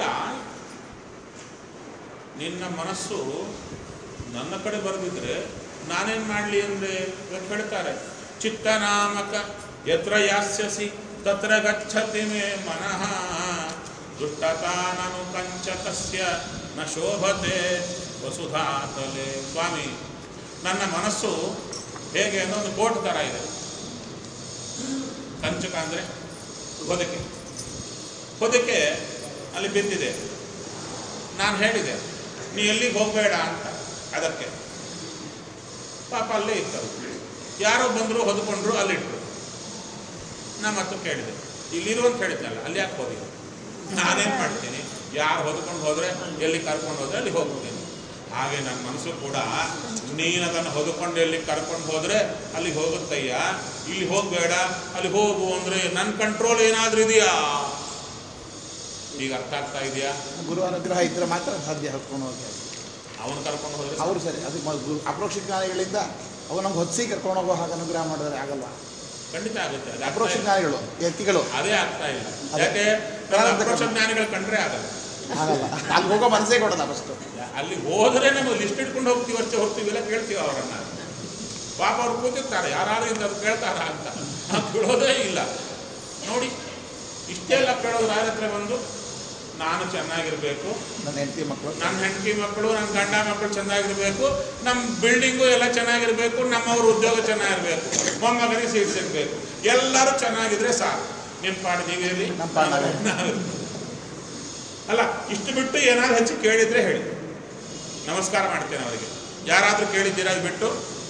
ನಿನ್ನ ಮನಸ್ಸು ನನ್ನ ಕಡೆ ಬರೆದಿದ್ರೆ ನಾನೇನು ಮಾಡಲಿ ಅಂದರೆ ಇವತ್ತು ಹೇಳ್ತಾರೆ ಚಿತ್ತನಾಮಕ ಯತ್ರ ಯಾಸ್ಯಸಿ ತತ್ರ ಗಚ್ಚತಿ ಮೇ ಮನಃ ದುಷ್ಟತಾನನು ಕಂಚಕಸ್ಯ ನ ಶೋಭತೆ ವಸುಧಾತಲೆ ಸ್ವಾಮಿ ನನ್ನ ಮನಸ್ಸು ಹೇಗೆ ಅನ್ನೋ ಒಂದು ಕೋಟ್ ಥರ ಇದೆ ಕಂಚಕ ಅಂದರೆ ಹೊದಿಕೆ ಹೊದಿಕೆ ಅಲ್ಲಿ ಬಿದ್ದಿದೆ ನಾನು ಹೇಳಿದೆ ನೀ ಎಲ್ಲಿಗೆ ಹೋಗಬೇಡ ಅಂತ ಅದಕ್ಕೆ ಪಾಪ ಅಲ್ಲೇ ಇತ್ತವು ಯಾರೋ ಬಂದರು ಹೊದ್ಕೊಂಡ್ರು ಅಲ್ಲಿಟ್ರು ನಾ ಮತ್ತು ಕೇಳಿದೆ ಇಲ್ಲಿರು ಅಂತ ಹೇಳಿದ್ನಲ್ಲ ಅಲ್ಲಿ ಯಾಕೆ ಹೋಗಿ ನಾನೇನು ಮಾಡ್ತೀನಿ ಯಾರು ಹೊದ್ಕೊಂಡು ಹೋದ್ರೆ ಎಲ್ಲಿ ಕರ್ಕೊಂಡು ಹೋದ್ರೆ ಅಲ್ಲಿ ಹೋಗ್ತೀನಿ ಹಾಗೆ ನನ್ನ ಮನಸ್ಸು ಕೂಡ ನೀನು ಅದನ್ನು ಹೊದ್ಕೊಂಡು ಎಲ್ಲಿ ಕರ್ಕೊಂಡು ಹೋದ್ರೆ ಅಲ್ಲಿ ಹೋಗುತ್ತಯ್ಯ ಇಲ್ಲಿ ಹೋಗಬೇಡ ಅಲ್ಲಿ ಹೋಗು ಅಂದ್ರೆ ನನ್ನ ಕಂಟ್ರೋಲ್ ಏನಾದ್ರೂ ಇದೆಯಾ ಈಗ ಅರ್ಥ ಆಗ್ತಾ ಇದೆಯಾ ಗುರು ಅನುಗ್ರಹ ಇದ್ರೆ ಮಾತ್ರ ಸಾಧ್ಯ ಹೊತ್ಕೊಂಡು ಹೋಗಿ ಅವನು ಕರ್ಕೊಂಡು ಹೋದ್ರೆ ಅವರು ಸರಿ ಅದು ಮ- ಗುರು ಅಪ್ರೋಕ್ಷ ಜ್ಞಾನಿಗಳಿಂದ ಅವು ನಮ್ಗೆ ಹೊತ್ಸಿ ಕರ್ಕೊಂಡು ಹೋಗೋ ಹಾಗೆ ಅನುಗ್ರಹ ಮಾಡಿದ್ರೆ ಆಗಲ್ಲ ಖಂಡಿತ ಆಗುತ್ತೆ ಅದು ಆಗ್ತಾ ಅಪ್ರೋಕ್ಷ ಇಲ್ಲ. ಜ್ಞಾನಿಗಳು ಯತಿಗಳು ಅದೇ ಆಗ್ತಾ ಇಲ್ಲ ಅದೇ. ಯಾಕೆ ಪ್ರಾರಬ್ಧ ಅಪ್ರೋಚ ಕರ್ಮ. ಜ್ಞಾನಿಗಳು ಕಂಡ್ರೆ ಆಗಲ್ಲ ಆಗಲ್ಲ ಅಲ್ಲಿ ಹೋಗೋ ಮನಸ್ಸೇ ಕೊಡಲ್ಲ ಫಸ್ಟ್ ಅಲ್ಲಿ ಹೋದ್ರೆ ನಾವು ಲಿಸ್ಟ್ ಇಟ್ಕೊಂಡು ಹೋಗ್ತೀವಿ ಅಷ್ಟೇ ಹೋಗ್ತೀವಿ ಇಲ್ಲ ಕೇಳ್ತೀವಿ ಅವರನ್ನ ಪಾಪ ಅವ್ರು ಕೂತಿರ್ತಾರೆ ಯಾರು ಇಂತ ಅದು ಕೇಳ್ತಾರ ಅಂತ ನಾವು ಕೇಳೋದೇ ಇಲ್ಲ ನೋಡಿ ಇಷ್ಟೆಲ್ಲ ಕೇಳೋದು ರಾಯರ ಹತ್ರ ಬಂದು ನಾನು ಚೆನ್ನಾಗಿರ್ಬೇಕು ನನ್ನ ಹೆಂಡತಿ ಮಕ್ಕಳು ನನ್ನ ಹೆಂಡತಿ ಮಕ್ಕಳು ನನ್ನ ಗಂಡ ಮಕ್ಕಳು ಚೆನ್ನಾಗಿರ್ಬೇಕು ನಮ್ಮ ಬಿಲ್ಡಿಂಗು ಎಲ್ಲ ಚೆನ್ನಾಗಿರ್ಬೇಕು ನಮ್ಮವ್ರ ಉದ್ಯೋಗ ಚೆನ್ನಾಗಿರ್ಬೇಕು ಮೊಮ್ಮಗನಿಗೆ ಸೀಟ್ ಸಿಗ್ಬೇಕು ಎಲ್ಲರೂ ಚೆನ್ನಾಗಿದ್ರೆ ಸಾಕು ನಿಮ್ಮ ಪಾಡು ನೀವಿರಲಿ ನಮ್ಮ ಪಾಡು ನಾವಿರ್ಲಿ. ನಾವಿರ್ಲಿ. ಅಲ್ಲ ಇಷ್ಟು ಬಿಟ್ಟು ಏನಾದ್ರು ಹೆಚ್ಚು ಕೇಳಿದ್ರೆ ಹೇಳಿ ನಮಸ್ಕಾರ ಮಾಡ್ತೇನೆ ಅವರಿಗೆ ಯಾರಾದ್ರೂ ಕೇಳಿದ್ದೀರಾ ಇದು ಬಿಟ್ಟು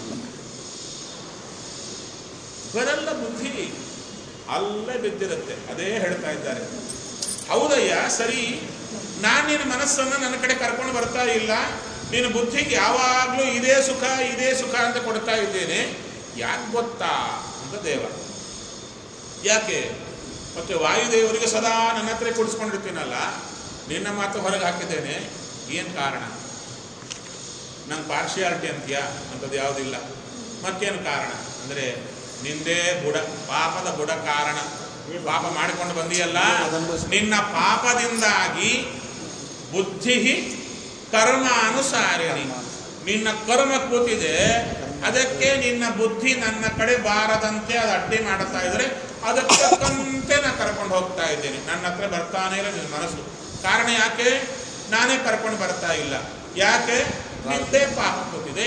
ಬರಲ್ಲ ಬುದ್ಧಿ ಅಲ್ಲೇ ಬಿದ್ದಿರುತ್ತೆ ಅದೇ ಹೇಳ್ತಾ ಇದ್ದಾರೆ ಹೌದಯ್ಯ ಸರಿ ನಾನು ನಿನ್ನ ಮನಸ್ಸನ್ನು ನನ್ನ ಕಡೆ ಕರ್ಕೊಂಡು ಬರ್ತಾ ಇಲ್ಲ ನಿನ್ನ ಬುದ್ಧಿಗೆ ಯಾವಾಗಲೂ ಇದೇ ಸುಖ ಇದೇ ಸುಖ ಅಂತ ಕೊಡ್ತಾ ಇದ್ದೇನೆ ಯಾಕೆ ಗೊತ್ತಾ ಅಂತ ದೇವ ಯಾಕೆ ಮತ್ತೆ ವಾಯುದೇವರಿಗೆ ಸದಾ ನನ್ನ ಹತ್ರ ಕುಡಿಸ್ಕೊಂಡಿರ್ತೀನಲ್ಲ ನಿನ್ನ ಮಾತು ಹೊರಗೆ ಹಾಕಿದ್ದೇನೆ ಏನು ಕಾರಣ ನಂಗೆ ಪಾರ್ಶಿಯಾಲಿಟಿ ಅಂತೀಯಾ ಅಂಥದ್ದು ಯಾವುದಿಲ್ಲ ಮತ್ತೇನು ಕಾರಣ ಅಂದರೆ ನಿಂದೇ ಬುಡ ಪಾಪದ ಬುಡ ಕಾರಣ ಪಾಪ ಮಾಡಿಕೊಂಡು ಬಂದಿಯಲ್ಲ ನಿನ್ನ ಪಾಪದಿಂದಾಗಿ ಬುದ್ಧಿ ಕರ್ಮ ಅನುಸಾರಿಣಿ ನಿನ್ನ ಕರ್ಮ ಕೂತಿದೆ ಅದಕ್ಕೆ ನಿನ್ನ ಬುದ್ಧಿ ನನ್ನ ಕಡೆ ಬಾರದಂತೆ ಅದು ಅಡ್ಡಿ ಮಾಡ್ತಾ ಇದ್ರೆ ಅದಕ್ಕೆ ತಕ್ಕಂತೆ ನಾ ಕರ್ಕೊಂಡು ಹೋಗ್ತಾ ಇದ್ದೇನೆ ನನ್ನ ಹತ್ರ ಬರ್ತಾನೆ ಇಲ್ಲ ನಿನ್ನ ಮನಸ್ಸು ಕಾರಣ ಯಾಕೆ ನಾನೇ ಕರ್ಕೊಂಡು ಬರ್ತಾ ಇಲ್ಲ ಯಾಕೆ ನಿಂದೇ ಪಾಪ ಕೂತಿದೆ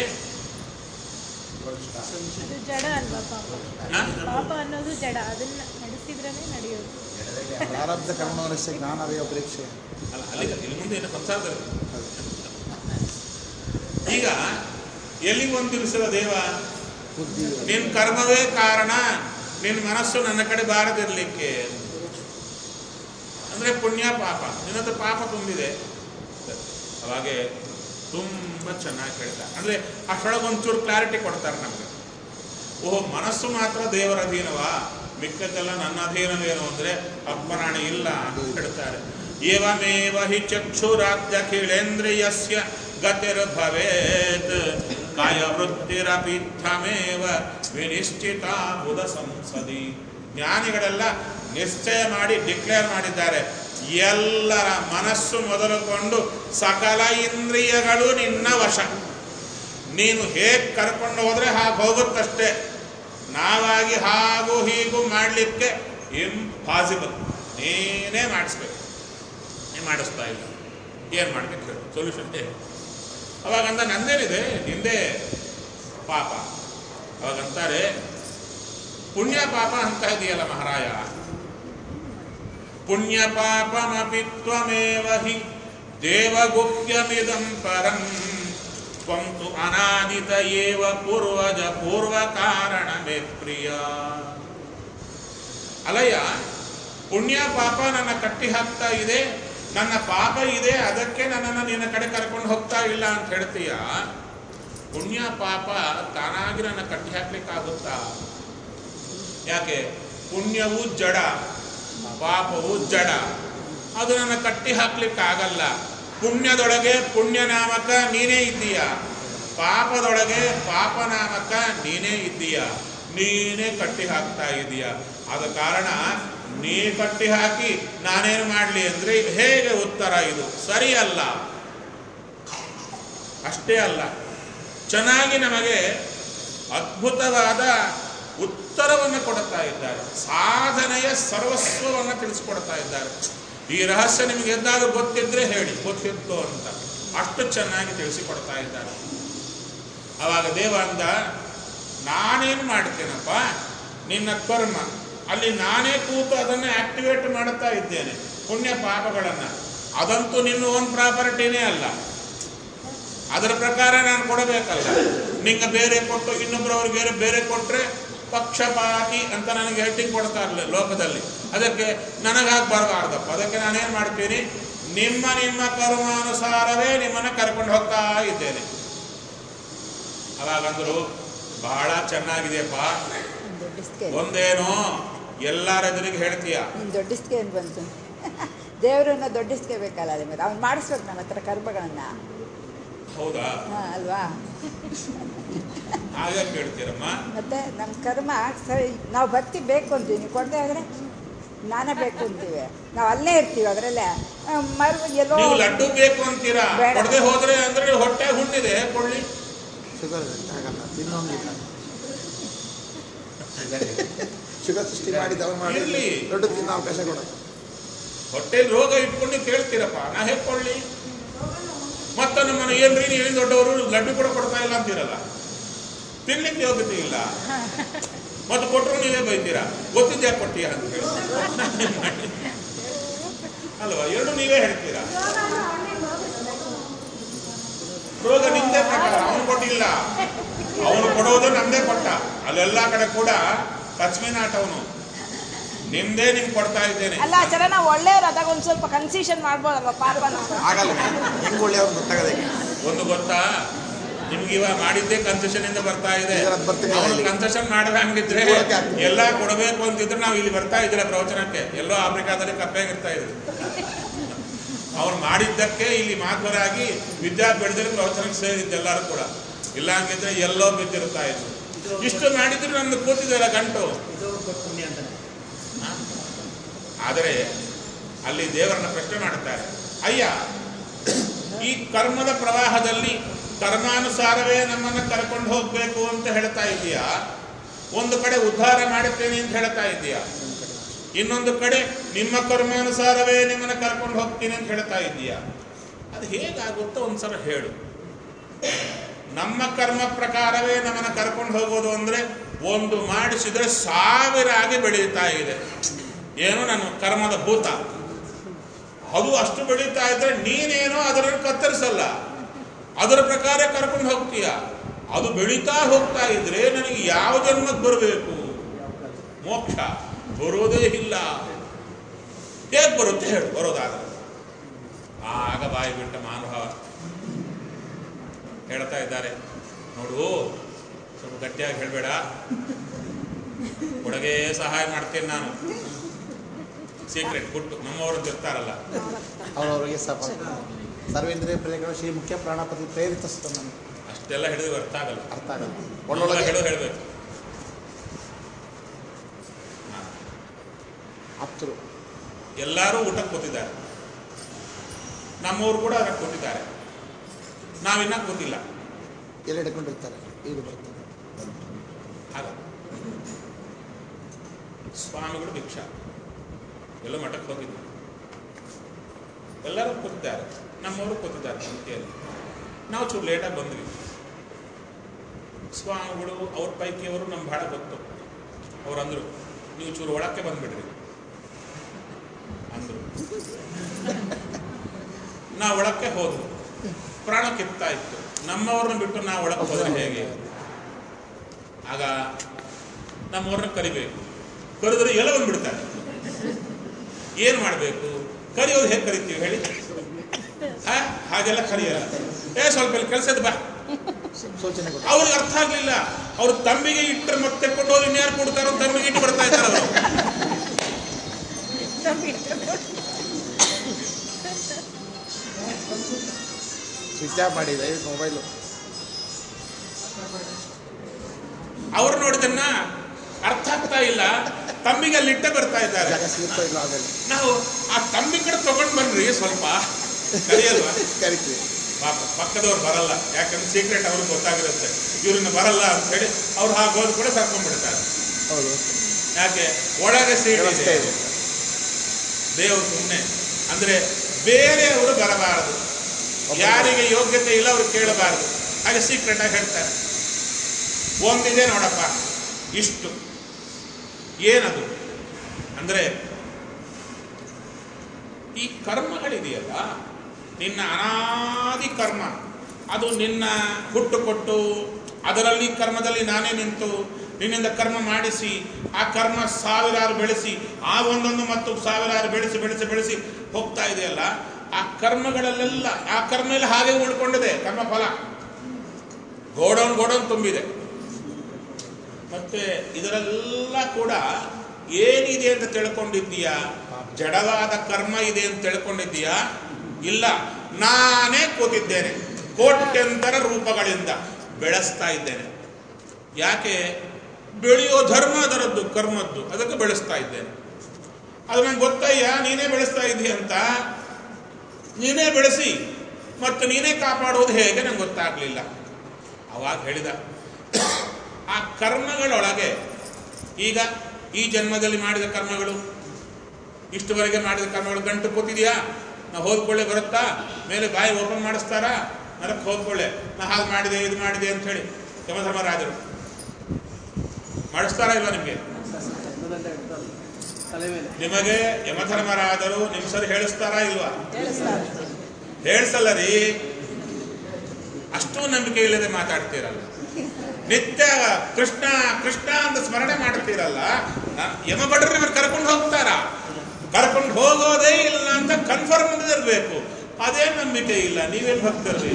ಅದು ಜಡ ಅಲ್ವಾ ಪಾಪ ಹಾ? ಪಾಪ ಅನ್ನೋದು ಜಡ ಅದನ್ನ ನಡೆಸಿದ್ರೇ ನಡೆಯೋದು ಪ್ರಾರಬ್ಧ ಕರ್ಮವರಸ್ಯ ಜ್ಞಾನವೇ ಪರೀಕ್ಷೆ ಅಲ್ಲ ಅಲ್ಲಿ ಇಲ್ಲಿ ಮುಂದೆ ಏನು ಸಂಸಾರದಲ್ಲಿ ಈಗ ಎಲ್ಲಿಗೆ ಒಂದು ತಿಳಿಸಿದ ದೇವ ಬುದ್ಧಿ ನಿನ್ನ ಕರ್ಮವೇ ಕಾರಣ ನಿನ್ನ ಮನಸ್ಸು ನನ್ನ ಕಡೆ ಬಾರದಿರ್ಲಿಕ್ಕೆ ಅಂದ್ರೆ ಪುಣ್ಯ ಪಾಪ ನಿನ್ನ ಹತ್ರ ಪಾಪ ತುಂಬಿದೆ ಅವಾಗೆ ತುಂಬ ಚೆನ್ನಾಗಿ ಹೇಳ್ತಾರೆ ಅಂದ್ರೆ ಅಷ್ಟೊಳಗೆ ಒಂಚೂರು ಕ್ಲಾರಿಟಿ ಕೊಡ್ತಾರೆ ನಮಗೆ ಓಹೋ ಮನಸ್ಸು ಮಾತ್ರ ದೇವರ ಅಧೀನವಾ ಮಿಕ್ಕದ್ದೆಲ್ಲ ನನ್ನ ಅಧೀನವೇನು ಅಂದ್ರೆ ಅಪ್ಪನಾಣಿ ಇಲ್ಲ ಅಂತ ಹೇಳ್ತಾರೆ ಏವಮೇವ ಹಿ ಚಕ್ಷುರಾದ್ಯಖಿಳೇಂದ್ರಿಯಸ್ಯ ಗತಿರ್ಭವೇತ್ ಕಾಯವೃತ್ತಿರಪಿತ್ತಮೇವ ವಿನಿಶ್ಚಿತ ಬುಧ ಸಂಸದಿ ಜ್ಞಾನಿಗಳೆಲ್ಲ ನಿಶ್ಚಯ ಮಾಡಿ ಡಿಕ್ಲೇರ್ ಮಾಡಿದ್ದಾರೆ ಎಲ್ಲರ ಮನಸ್ಸು ಮೊದಲುಕೊಂಡು ಸಕಲ ಇಂದ್ರಿಯಗಳು ನಿನ್ನ ವಶ ನೀನು ಹೇಗೆ ಕರ್ಕೊಂಡು ಹೋದ್ರೆ ಹಾಗೆ ಹೋಗುತ್ತಷ್ಟೇ ನಾವಾಗಿ ಹಾಗೂ ಹೀಗೂ ಮಾಡಲಿಕ್ಕೆ ಇಂಪಾಸಿಬಲ್ ನೀನೇ ಮಾಡಿಸ್ಬೇಕು ನೀನು ಮಾಡಿಸ್ತಾ ಇಲ್ಲ ಏನು ಮಾಡ್ಬೇಕು ಹೇಳು ಸೊಲ್ಯೂಷನ್ ಹೇಳಿ ಅವಾಗಂದ ನಂದೇನಿದೆ ನಿಂದೇ ಪಾಪ ಅವಾಗಂತಾರೆ ಪುಣ್ಯ ಪಾಪ ಅಂತ ಇದೆಯಲ್ಲ ಮಹಾರಾಯ ಪುಣ್ಯ ಪಾಪಮಪಿ ತ್ವಮೇವ ಹಿ ದೇವಗುಪ್ಯಮಿದಂ ಪರಂ ತ್ವಂ ತು ಅನಾದಿತ ಏವ ಪೂರ್ವಜ ಪೂರ್ವ ಕಾರಣ ಮೇ ಪ್ರಿಯ ಅಲಯ್ಯ ಪುಣ್ಯ ಪಾಪ ನನ್ನ ಕಟ್ಟಿ ಹಾಕ್ತಾ ಇದೆ ನನ್ನ ಪಾಪ ಇದೆ ಅದಕ್ಕೆ ನನ್ನನ್ನು ನಿನ್ನ ಕಡೆ ಕರ್ಕೊಂಡು ಹೋಗ್ತಾ ಇಲ್ಲ ಅಂತ ಹೇಳ್ತೀಯ ಪುಣ್ಯ ಪಾಪ ತಾನಾಗಿ ನನ್ನ ಕಟ್ಟಿ ಹಾಕ್ಲಿಕ್ಕಾಗುತ್ತಾ ಯಾಕೆ ಪುಣ್ಯವು ಜಡ ಪಾಪವು ಜಡ ಅದು ನನ್ನ ಕಟ್ಟಿ ಹಾಕ್ಲಿಕ್ಕಾಗಲ್ಲ ಪುಣ್ಯದೊಳಗೆ ಪುಣ್ಯ ನಾಮಕ ನೀನೇ ಇದ್ದೀಯ ಪಾಪದೊಳಗೆ ಪಾಪ ನಾಮಕ ನೀನೇ ಇದ್ದೀಯ ನೀನೇ ಕಟ್ಟಿ ಹಾಕ್ತಾ ಇದೀಯ ಆದ ಕಾರಣ ನೀ ಕಟ್ಟಿ ಹಾಕಿ ನಾನೇನು ಮಾಡಲಿ ಅಂದ್ರೆ ಇದು ಹೇಗೆ ಉತ್ತರ ಇದು ಸರಿಯಲ್ಲ ಅಷ್ಟೇ ಅಲ್ಲ ಚೆನ್ನಾಗಿ ನಮಗೆ ಅದ್ಭುತವಾದ ಉತ್ತರವನ್ನು ಕೊಡುತ್ತಾ ಇದ್ದಾರೆ ಸಾಧನೆಯ ಸರ್ವಸ್ವವನ್ನು ತಿಳಿಸ್ಕೊಡ್ತಾ ಇದ್ದಾರೆ ಈ ರಹಸ್ಯ ನಿಮಗೆ ಎಂದಾದ್ರೂ ಗೊತ್ತಿದ್ರೆ ಹೇಳಿ ಗೊತ್ತಿತ್ತು ಅಂತ ಅಷ್ಟು ಚೆನ್ನಾಗಿ ತಿಳಿಸಿಕೊಡ್ತಾ ಇದ್ದಾರೆ ಅವಾಗ ದೇವ ಅಂದ ನಾನೇನು ಮಾಡ್ತೇನಪ್ಪ ನಿನ್ನ ಕರ್ಮ ಅಲ್ಲಿ ನಾನೇ ಕೂತು ಅದನ್ನು ಆಕ್ಟಿವೇಟ್ ಮಾಡುತ್ತಾ ಇದ್ದೇನೆ ಪುಣ್ಯ ಪಾಪಗಳನ್ನು ಅದಂತೂ ನಿನ್ನ ಓನ್ ಪ್ರಾಪರ್ಟಿನೇ ಅಲ್ಲ ಅದರ ಪ್ರಕಾರ ನಾನು ಕೊಡಬೇಕಲ್ಲ ನಿಂಗೆ ಬೇರೆ ಕೊಟ್ಟು ಇನ್ನೊಬ್ಬರವ್ರಿಗೆ ಬೇರೆ ಬೇರೆ ಕೊಟ್ಟರೆ ಪಕ್ಷಪಾತಿ ಅಂತ ನನಗೆ ಹೆಡ್ಡಿಂಗ್ ಕೊಡ್ತಾರಲ್ಲ ಲೋಕದಲ್ಲಿ ಅದಕ್ಕೆ ನನಗಾಗಿ ಬರಬಾರ್ದಪ್ಪ ಅದಕ್ಕೆ ನಾನೇನು ಮಾಡ್ತೀನಿ ನಿಮ್ಮ ನಿಮ್ಮ ಕರ್ಮಾನುಸಾರವೇ ನಿಮ್ಮನ್ನು ಕರ್ಕೊಂಡು ಹೋಗ್ತಾ ಇದ್ದೇನೆ ಅವಾಗಂದ್ರು ಬಹಳ ಚೆನ್ನಾಗಿದೆಯಪ್ಪ ನೀನು ದೊಡ್ಡ ಸ್ಕೇಲ್ ಒಂದೇನೋ ಎಲ್ಲರ ಎದುರಿಗೆ ಹೇಳ್ತೀಯ ನೀನು ದೊಡ್ಡ ಸ್ಕೇಲ್ ಬಂತು ದೇವರನ್ನ ದೊಡ್ಡಿಸ್ಕೆ ಬೇಕಲ್ಲ ಅದೇ ಮತ್ತೆ ಅವ್ನು ಮಾಡಿಸ್ಬೇಕು ನಮ್ಮ ಹತ್ರ ಕರ್ಮಗಳನ್ನ ಹೌದಾ ಹಾಂ ಅಲ್ವಾ ಹಾಗೆ ಕೇಳ್ತೀರಮ್ಮ ಮತ್ತೆ ನಮ್ಮ ಕರ್ಮ ಸರಿ ನಾವು ಭಕ್ತಿ ಬೇಕು ಅಂತೀವಿ ನೀವು ಕೊಡದೆ ಹೋದ್ರೆ ನಾನೇ ಬೇಕು ಅಂತೀವಿ ನಾವು ಅಲ್ಲೇ ಇರ್ತೀವಿ ಅದರಲ್ಲೇ ಮರು ಎಲ್ಲೋ ನೀವು ಲಡ್ಡು ಬೇಕು ಅಂತೀರಾ ಬೇಡ. ಕೊಡದೆ ಹೋದ್ರೆ ಅಂದ್ರೆ ಹೊಟ್ಟೆ ಹುಣ್ಣಿದೆ ಕೊಳ್ಳಿ ಶುಗರ್ ಇರುತ್ತೆ ಆಗಲ್ಲ ತಿನ್ನೋಂಗಿಲ್ಲ ಶುಗರ್ ಸೃಷ್ಟಿ ಮಾಡಿದವ ಮಾಡಿ ಇರ್ಲಿ. ದೊಡ್ಡ ತಿನ್ನೋ ಅವಕಾಶ ಕೊಡೋದು ಹೊಟ್ಟೆಲಿ ರೋಗ ಇಟ್ಕೊಂಡು ಕೇಳ್ತೀರಪ್ಪ ನಾ ಹೇಗೆ ಕೊಳ್ಳಿ ಮತ್ತ ನಮ್ಮನ್ನ ಏನ್ರಿ ನೀವು ದೊಡ್ಡವರು ಲಡ್ಡು ಕೂಡ ಕೊಡ್ತಾ ಇಲ್ಲ ಅಂತೀರಲ್ಲ ತಿನ್ಲಿಕ್ಕೆ ಯೋಗ್ಯತೆ ಇಲ್ಲ ಮತ್ತೆ ಕೊಟ್ಟರು ನೀವೇ ಬೈತೀರಾ ಗೊತ್ತಿದ್ದ ಯಾಕೆ ಕೊಟ್ಟಿಯ ಅಂತ ಹೇಳಿ ಅಲ್ವಾ ಎರಡು ನೀವೇ ಹೇಳ್ತೀರಾ ರೋಗ ನಿಮ್ದೇ ಪ್ರಕಾರ ಅವನು ಕೊಟ್ಟಿಲ್ಲ ಅವನು ಕೊಡೋದು ನಮ್ದೇ ಕೊಟ್ಟ ಅಲ್ಲೆಲ್ಲ ಕಡೆ ಕೂಡ ಕಚ್ಮಿನಾಟ ಅವನು ನಿಮ್ದೇ ನಿಮ್ಗೆ ಕೊಡ್ತಾ ಇದ್ದೇನೆ ಅಲ್ಲ ಆಚಾರ ನಾವು ಒಳ್ಳೆಯವ್ರು ಅದಾಗ ಒಂದು ಸ್ವಲ್ಪ ಕನ್ಸೆಷನ್ ಮಾಡ್ಬೋದಲ್ವ ಪಾಪ ನಾವು ಆಗಲ್ಲ ಹೆಂಗೆ ಒಳ್ಳೆಯವ್ರು ಗೊತ್ತಾಗದೆ ಒಂದು ಗೊತ್ತಾ ನಿಮ್ಗೆ ಇವಾಗ ಮಾಡಿದ್ದೇ ಕನ್ಸೆಷನ್ ಇಂದ ಬರ್ತಾ ಇದೆ ಇದ್ರದ್ದು ಬರ್ತಿರ್ಲಿಲ್ಲ ಅವನು ಇಲ್ಲಿ. ಕನ್ಸೆಷನ್ ಮಾಡದಂಗಿದ್ರೆ ಕೊಡಕ್ಕೆ ಆಗ್ತಿಲ್ಲ. ಎಲ್ಲ ಕೊಡಬೇಕು ಅಂತಿದ್ರೆ ನಾವು ಇಲ್ಲಿ ಬರ್ತಾ ಇದ್ದಿಲ್ಲ ಪ್ರವಚನಕ್ಕೆ ಎಲ್ಲೋ ಆಫ್ರಿಕಾದಲ್ಲಿ ಕಪ್ಪೆಗಿರ್ತಾ ಇದ್ರು ಅವ್ರು ಮಾಡಿದ್ದಕ್ಕೆ ಇಲ್ಲಿ ಮಾತುವರಾಗಿ ವಿದ್ಯಾಪೀಠದಲ್ಲಿ ಪ್ರವಚನಕ್ಕೆ ಸೇರಿದ್ದು ಎಲ್ಲರೂ ಕೂಡ ಇಲ್ಲ ಹಂಗಿದ್ರೆ ಎಲ್ಲೋ ಬಿದ್ದಿರ್ತಾ ಇದ್ರು ಇಷ್ಟು ಮಾಡಿದ್ರು ನಮ್ದು ಕೂತಿದ್ದಲ್ಲ ಗಂಟು ಹ? ಆದರೆ ಅಲ್ಲಿ ದೇವರನ್ನ ಪ್ರಶ್ನೆ ಮಾಡುತ್ತಾರೆ ಅಯ್ಯ ಈ ಕರ್ಮದ ಪ್ರವಾಹದಲ್ಲಿ ಕರ್ಮಾನುಸಾರವೇ ನಮ್ಮನ್ನು ಕರ್ಕೊಂಡು ಹೋಗ್ಬೇಕು ಅಂತ ಹೇಳ್ತಾ ಇದೀಯಾ ಒಂದು ಕಡೆ ಉದ್ಧಾರ ಮಾಡುತ್ತೇನೆ ಅಂತ ಹೇಳ್ತಾ ಇದೀಯಾ ಇನ್ನೊಂದು ಕಡೆ ನಿಮ್ಮ ಕರ್ಮಾನುಸಾರವೇ ನಿಮ್ಮನ್ನು ಕರ್ಕೊಂಡು ಹೋಗ್ತೀನಿ ಅಂತ ಹೇಳ್ತಾ ಇದೀಯಾ ಅದು ಹೇಗಾಗುತ್ತೋ ಒಂದ್ಸಲ ಹೇಳು ನಮ್ಮ ಕರ್ಮ ಪ್ರಕಾರವೇ ನಮ್ಮನ್ನು ಕರ್ಕೊಂಡು ಹೋಗೋದು ಅಂದ್ರೆ ಒಂದು ಮಾಡಿಸಿದ್ರೆ ಸಾವಿರ ಆಗಿ ಬೆಳೀತಾ ಇದೆ ಏನು ನನ್ನ ಕರ್ಮದ ಭೂತ ಅದು ಅಷ್ಟು ಬೆಳೀತಾ ಇದ್ರೆ ನೀನೇನೋ ಅದನ್ನು ಕತ್ತರಿಸಲ್ಲ ಅದರ ಪ್ರಕಾರ ಕರ್ಕೊಂಡು ಹೋಗ್ತೀಯ ಅದು ಬೆಳೀತಾ ಹೋಗ್ತಾ ಇದ್ರೆ ನನಗೆ ಯಾವ ಜನ್ಮಕ್ಕೆ ಬರಬೇಕು ಮೋಕ್ಷ ಬರೋದೇ ಇಲ್ಲ ಹೇಗೆ ಬರುತ್ತೆ ಹೇಳು ಬರೋದಾಗ ಆಗ ಬಾಯಿ ಬಿಟ್ಟ ಮಾನವ ಹೇಳ್ತಾ ಇದ್ದಾರೆ ನೋಡು ಸ್ವಲ್ಪ ಗಟ್ಟಿಯಾಗಿ ಹೇಳಬೇಡ ಕೊಡಗೆ ಸಹಾಯ ಮಾಡ್ತೇನೆ ನಾನು ಸೀಕ್ರೆಟ್ ಕೊಟ್ಟು ನಮ್ಮವರು ಇರ್ತಾರಲ್ಲ ಅವರವರಿಗೆ ಸಹ ಸರ್ವೇಂದ್ರಿಯ ಪ್ರೇಗಳು ಶ್ರೀ ಮುಖ್ಯ ಪ್ರಾಣಪತಿ ಪ್ರೇರಿತ ನಮ್ಗೆ ಅಷ್ಟೆಲ್ಲ ಹಿಡಿದು ಅರ್ಥ ಆಗಲ್ಲ ಅರ್ಥ ಆಗಲ್ಲ ಒಳ್ಳೊಳ್ಳೆ ಒಳ್ಳೊಳಗೆ ಹೇಳೋ ಹೇಳ್ಬೇಕು ಹಾ. ಆಪ್ತರು ಎಲ್ಲರೂ ಊಟಕ್ಕೆ ಕೂತಿದ್ದಾರೆ ನಮ್ಮವರು ಕೂಡ ಅದಕ್ಕೆ ಕೂತಿದ್ದಾರೆ ನಾವಿನ್ನ ಕೂತಿಲ್ಲ ಎಲ್ಲ ಹಿಡ್ಕೊಂಡಿರ್ತಾರೆ ಇದು ಬರ್ತದೆ ಆಗ ಸ್ವಾಮಿಗಳು ಭಿಕ್ಷಾ ಎಲ್ಲ ಮಠಕ್ಕೆ ಹೋಗಿದ್ರು ಎಲ್ಲರೂ ಕೂತಿದ್ದಾರೆ ನಮ್ಮವರು ಕೂತಿದ್ದಾರೆ ಪಂಕ್ತಿಯಲ್ಲಿ ನಾವು ಚೂರು ಲೇಟಾಗಿ ಬಂದ್ವಿ ಸ್ವಾಮಿಗಳು ಅವ್ರ ಪೈಕಿಯವರು ನಮ್ಗೆ ಬಹಳ ಗೊತ್ತು ಅವ್ರು ಅಂದರು ನೀವು ಚೂರು ಒಳಕ್ಕೆ ಬಂದ್ಬಿಡ್ರಿ ಅಂದರು ನಾವು ಒಳಕ್ಕೆ ಹೋದ್ವು ಪ್ರಾಣ ಕಿತ್ತಾ ಇತ್ತು ನಮ್ಮವ್ರನ್ನ ಬಿಟ್ಟು ನಾವು ಒಳಕ್ಕೆ ಹೋದ್ರೆ ಹೇಗೆ ಆಗ ನಮ್ಮವ್ರನ್ನ ಕರಿಬೇಕು ಕರೆದ್ರೆ ಎಲ್ಲ ಬಂದ್ಬಿಡ್ತಾರೆ ಏನು ಮಾಡಬೇಕು ಕರಿಯೋದು ಹೇಗೆ ಕರಿತೀವಿ ಹೇಳಿ ಹಾ? ಹಾಗೆಲ್ಲ ಕರಿಯಲ್ಲ ಏ ಸ್ವಲ್ಪ ಇಲ್ಲಿ ಕೆಲಸದ ಬಾ ಸೂಚನೆ ಕೊಟ್ಟು ಅವ್ರಿಗೆ ಅರ್ಥ ಆಗ್ಲಿಲ್ಲ ಅವ್ರ ತಂಬಿಗೆ ಇಟ್ಟರೆ ಮತ್ತೆ ಕೊಂಡು ಹೋಗಿ ಇನ್ಯಾರು ಕೊಡ್ತಾರೋ ತಂಬಿಗೆ ಇಟ್ಟು ಬರ್ತಾ ಇದ್ದಾರೆ ಅವರು ಸ್ವಿಚ್ ಆಫ್ ಮಾಡಿ ದಯವಿಟ್ಟು ಮೊಬೈಲು ಅವ್ರು ನೋಡಿದನ್ನ ಅರ್ಥ ಆಗ್ತಾ ಇಲ್ಲ ತಂಬಿಗೆ ಅಲ್ಲಿ ಇಟ್ಟೆ ಬರ್ತಾ ಇದ್ದಾರೆ ಜಾಗ ಸ್ಲಿಪ್ ಇಲ್ಲ ಆಗಲ್ಲ ನಾವು ಆ ತಂಬಿ ಕಡೆ ತಗೊಂಡ್ ಬನ್ರಿ ಸ್ವಲ್ಪ ಕರಿಯಲ್ವಾ ಕರಿತೀವಿ ಪಾಪ ಪಕ್ಕದವ್ರು ಬರಲ್ಲ ಯಾಕಂದ್ರೆ ಸೀಕ್ರೆಟ್ ಅವ್ರಿಗೆ ಗೊತ್ತಾಗಿರುತ್ತೆ ಇವ್ರನ್ನ ಬರಲ್ಲ ಅಂತ ಹೇಳಿ ಅವ್ರು ಹಾಗೆ ಹೋದ ಕೂಡ ಸರ್ಕೊಂಡ್ಬಿಡ್ತಾರೆ ಹೌದು ಯಾಕೆ ಒಳಗೆ ಸೀಟ್ ವ್ಯವಸ್ಥೆ ಇದೆ ಇದೆ ದೇವರು ಸುಮ್ಮನೆ ಅಂದ್ರೆ ಬೇರೆಯವರು ಬರಬಾರದು ಯಾರಿಗೆ ಯೋಗ್ಯತೆ ಇಲ್ಲ ಅವ್ರು ಕೇಳಬಾರದು ಹಾಗೆ ಸೀಕ್ರೆಟ್ ಆಗಿ ಹೇಳ್ತಾರೆ ಒಂದಿದೆ ನೋಡಪ್ಪ ಇಷ್ಟು ಏನದು ಅಂದ್ರೆ ಈ ಕರ್ಮಗಳಿದೆಯಲ್ಲ ನಿನ್ನ ಅನಾದಿ ಕರ್ಮ ಅದು ನಿನ್ನ ಹುಟ್ಟು ಕೊಟ್ಟು ಅದರಲ್ಲಿ ಕರ್ಮದಲ್ಲಿ ನಾನೇ ನಿಂತು ನಿನ್ನಿಂದ ಕರ್ಮ ಮಾಡಿಸಿ ಆ ಕರ್ಮ ಸಾವಿರಾರು ಬೆಳೆಸಿ ಆ ಒಂದೊಂದು ಮತ್ತು ಸಾವಿರಾರು ಬೆಳೆಸಿ ಬೆಳೆಸಿ ಬೆಳೆಸಿ ಹೋಗ್ತಾ ಇದೆಯಲ್ಲ ಆ ಕರ್ಮಗಳಲ್ಲೆಲ್ಲ ಆ ಕರ್ಮ ಎಲ್ಲ ಹಾಗೆ ಉಳ್ಕೊಂಡಿದೆ ಕರ್ಮ ಫಲ ಗೋಡೌನ್ ಗೋಡೌನ್ ತುಂಬಿದೆ ಮತ್ತೆ ಇದರೆಲ್ಲ ಕೂಡ ಏನಿದೆ ಅಂತ ತಿಳ್ಕೊಂಡಿದ್ದೀಯಾ ಜಡವಾದ ಕರ್ಮ ಇದೆ ಅಂತ ತಿಳ್ಕೊಂಡಿದ್ದೀಯಾ ಇಲ್ಲ ನಾನೇ ಕೂತಿದ್ದೇನೆ ಕೋಟ್ಯಂತರ ರೂಪಗಳಿಂದ ಬೆಳೆಸ್ತಾ ಇದ್ದೇನೆ ಯಾಕೆ ಬೆಳೆಯೋ ಧರ್ಮ ಅದರದ್ದು ಕರ್ಮದ್ದು ಅದಕ್ಕೆ ಬೆಳೆಸ್ತಾ ಇದ್ದೇನೆ ಅದು ನಂಗೆ ಗೊತ್ತಯ್ಯ ನೀನೇ ಬೆಳೆಸ್ತಾ ಇದ್ದೀಯ ಅಂತ ನೀನೇ ಬೆಳೆಸಿ ಮತ್ತು ನೀನೇ ಕಾಪಾಡೋದು ಹೇಗೆ ನಂಗೆ ಗೊತ್ತಾಗಲಿಲ್ಲ ಅವಾಗ ಹೇಳಿದ ಆ ಕರ್ಮಗಳೊಳಗೆ ಈಗ ಈ ಜನ್ಮದಲ್ಲಿ ಮಾಡಿದ ಕರ್ಮಗಳು ಇಷ್ಟುವರೆಗೆ ಮಾಡಿದ ಕರ್ಮಗಳು ಗಂಟು ಕೂತಿದೆಯಾ ನಾ ಹೋದ್ಕೊಳ್ಳೆ ಬರುತ್ತಾ ಮೇಲೆ ಬಾಯಿ ಓಪನ್ ಮಾಡಿಸ್ತಾರಾ ನರಕ್ಕೆ ಹೋದ್ಕೊಳ್ಳೆ ನಾ ಹಾಗೆ ಮಾಡಿದೆ ಇದು ಮಾಡಿದೆ ಅಂತ ಹೇಳಿ ಯಮಧರ್ಮರಾಜರು ಮಾಡಿಸ್ತಾರಾ ಇಲ್ವಾ ನಿಮಗೆ ನಿಮಗೆ ಯಮಧರ್ಮರಾಜರು ನಿಮ್ಮ ಸರಿ ಹೇಳಿಸ್ತಾರಾ ಇಲ್ವಾ ಹೇಳ್ಸಲ್ಲ ರೀ ಅಷ್ಟೂ ನಂಬಿಕೆ ಇಲ್ಲದೆ ಮಾತಾಡ್ತೀರಲ್ಲ ನಿತ್ಯ ಕೃಷ್ಣ ಕೃಷ್ಣ ಅಂತ ಸ್ಮರಣೆ ಮಾಡ್ತೀರಲ್ಲ ನ- ಯಮಭಟ್ರು ನಿಮ್ಮನ್ನು ಕರ್ಕೊಂಡು ಹೋಗ್ತಾರ ಕರ್ಕೊಂಡು ಹೋಗೋದೇ ಇಲ್ಲ ಅಂತ ಕನ್ಫರ್ಮ್ ಇರಬೇಕು ಅದೇ ನಂಬಿಕೆ ಇಲ್ಲ ನೀವೇನ್ ಭಕ್ತರ್ರಿ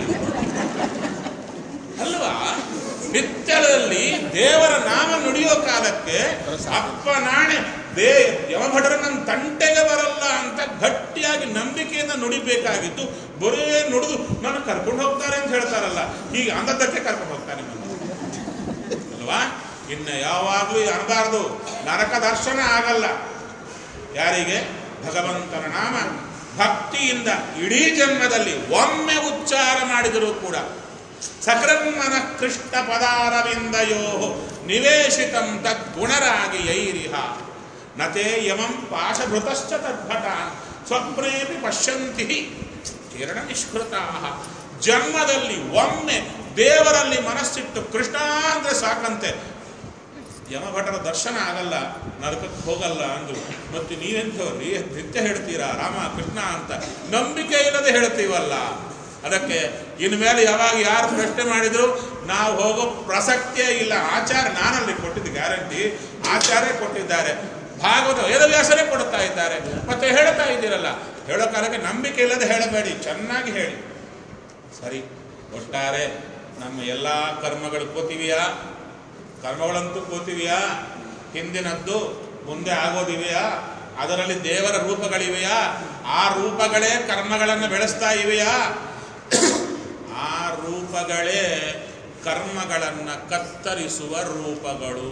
ಅಲ್ವಾ ನಿತ್ಯದಲ್ಲಿ ದೇವರ ನಾಮ ನುಡಿಯೋ ಕಾಲಕ್ಕೆ ಅಪ್ಪ ನಾಣೆ ದೇ ಯಮಭಟರು ನನ್ನ ತಂಟೆಗೆ ಬರಲ್ಲ ಅಂತ ಗಟ್ಟಿಯಾಗಿ ನಂಬಿಕೆಯಿಂದ ನುಡಿಬೇಕಾಗಿತ್ತು ಬರೇ ನುಡಿದು ನನ್ನ ಕರ್ಕೊಂಡು ಹೋಗ್ತಾರೆ ಅಂತ ಹೇಳ್ತಾರಲ್ಲ ಹೀಗೆ ಅಂದದ್ದಕ್ಕೆ ಕರ್ಕೊಂಡು ಹೋಗ್ತಾನೆ ನಿಮ್ಮನ್ನು. ಅಲ್ವಾ ಇನ್ನು ಯಾವಾಗಲೂ ಅನ್ನಬಾರ್ದು ನರಕ ದರ್ಶನ ಆಗಲ್ಲ ಯಾರಿಗೆ ಭಗವಂತನ ನಾಮ ಭಕ್ತಿಯಿಂದ ಇಡೀ ಜನ್ಮದಲ್ಲಿ ಒಮ್ಮೆ ಉಚ್ಚಾರ ಮಾಡಿದರೂ ಕೂಡ ಸಕೃನ್ಮನ ಕೃಷ್ಣ ಪದಾರವಿಂದಯೋ ನಿವೇಶಿತಂ ತದ್ಗುಣರಾಗಿ ಯೈರಿಹ ನತೆ ಯಮಂ ಪಾಶಭೃತಶ್ಚ ತದ್ಭಟ ಸ್ವಪ್ನೇಪಿ ಪಶ್ಯಂತಿ ಕಿರಣ ನಿಷ್ಕೃತಾ ಜನ್ಮದಲ್ಲಿ ಒಮ್ಮೆ ದೇವರಲ್ಲಿ ಮನಸ್ಸಿಟ್ಟು ಕೃಷ್ಣ ಅಂದ್ರೆ ಸಾಕಂತೆ ಯಮಭಟರ ದರ್ಶನ ಆಗಲ್ಲ ನರಕಕ್ಕೆ ಹೋಗಲ್ಲ ಅಂದ್ರು ಮತ್ತೆ ನೀವೆಂಥವ್ರಿ ನಿತ್ಯ ಹೇಳ್ತೀರಾ ರಾಮ ಕೃಷ್ಣ ಅಂತ ನಂಬಿಕೆ ಇಲ್ಲದೆ ಹೇಳ್ತೀವಲ್ಲ ಅದಕ್ಕೆ ಇನ್ಮೇಲೆ ಯಾವಾಗ ಯಾರು ಪ್ರಶ್ನೆ ಮಾಡಿದ್ರು ನಾವು ಹೋಗೋ ಪ್ರಸಕ್ತಿಯೇ ಇಲ್ಲ ಆಚಾರ್ಯ ನಾನಲ್ಲಿ ಕೊಟ್ಟಿದ್ದು ಗ್ಯಾರಂಟಿ ಆಚಾರ್ಯ ಕೊಟ್ಟಿದ್ದಾರೆ ಭಾಗವತ ವೇದವ್ಯಾಸರೇ ಕೊಡ್ತಾ ಇದ್ದಾರೆ ಮತ್ತೆ ಹೇಳ್ತಾ ಇದ್ದೀರಲ್ಲ ಹೇಳೋ ಕಾಲಕ್ಕೆ ನಂಬಿಕೆ ಇಲ್ಲದೆ ಹೇಳಬೇಡಿ ಚೆನ್ನಾಗಿ ಹೇಳಿ ಸರಿ ಒಟ್ಟಾರೆ ನಮ್ಮ ಎಲ್ಲ ಕರ್ಮಗಳು ಕೂತಿವೆಯಾ ಕರ್ಮಗಳಂತೂ ಕೂತಿವೆಯಾ ಹಿಂದಿನದ್ದು ಮುಂದೆ ಆಗೋದಿವೆಯಾ ಅದರಲ್ಲಿ ದೇವರ ರೂಪಗಳಿವೆಯಾ ಆ ರೂಪಗಳೇ ಕರ್ಮಗಳನ್ನು ಬೆಳೆಸ್ತಾ ಇವೆಯಾ ಆ ರೂಪಗಳೇ ಕರ್ಮಗಳನ್ನು ಕತ್ತರಿಸುವ ರೂಪಗಳು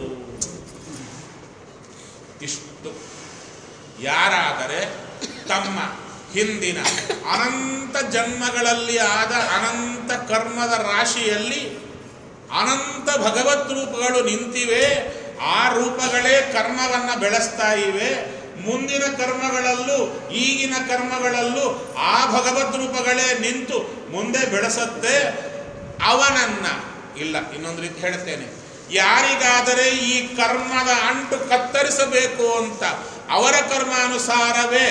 ಇಷ್ಟು ಯಾರಾದರೆ ತಮ್ಮ ಹಿಂದಿನ ಅನಂತ ಜನ್ಮಗಳಲ್ಲಿ ಆದ ಅನಂತ ಕರ್ಮದ ರಾಶಿಯಲ್ಲಿ ಅನಂತ ಭಗವತ್ ರೂಪಗಳು ನಿಂತಿವೆ ಆ ರೂಪಗಳೇ ಕರ್ಮವನ್ನ ಬೆಳೆಸ್ತಾ ಇವೆ ಮುಂದಿನ ಕರ್ಮಗಳಲ್ಲೂ ಈಗಿನ ಕರ್ಮಗಳಲ್ಲೂ ಆ ಭಗವದ್ ರೂಪಗಳೇ ನಿಂತು ಮುಂದೆ ಬೆಳೆಸತ್ತೆ ಅವನನ್ನ ಇಲ್ಲ ಇನ್ನೊಂದು ರೀತಿ ಹೇಳ್ತೇನೆ ಯಾರಿಗಾದರೆ ಈ ಕರ್ಮದ ಅಂಟು ಕತ್ತರಿಸಬೇಕು ಅಂತ ಅವರ ಕರ್ಮಾನುಸಾರವೇ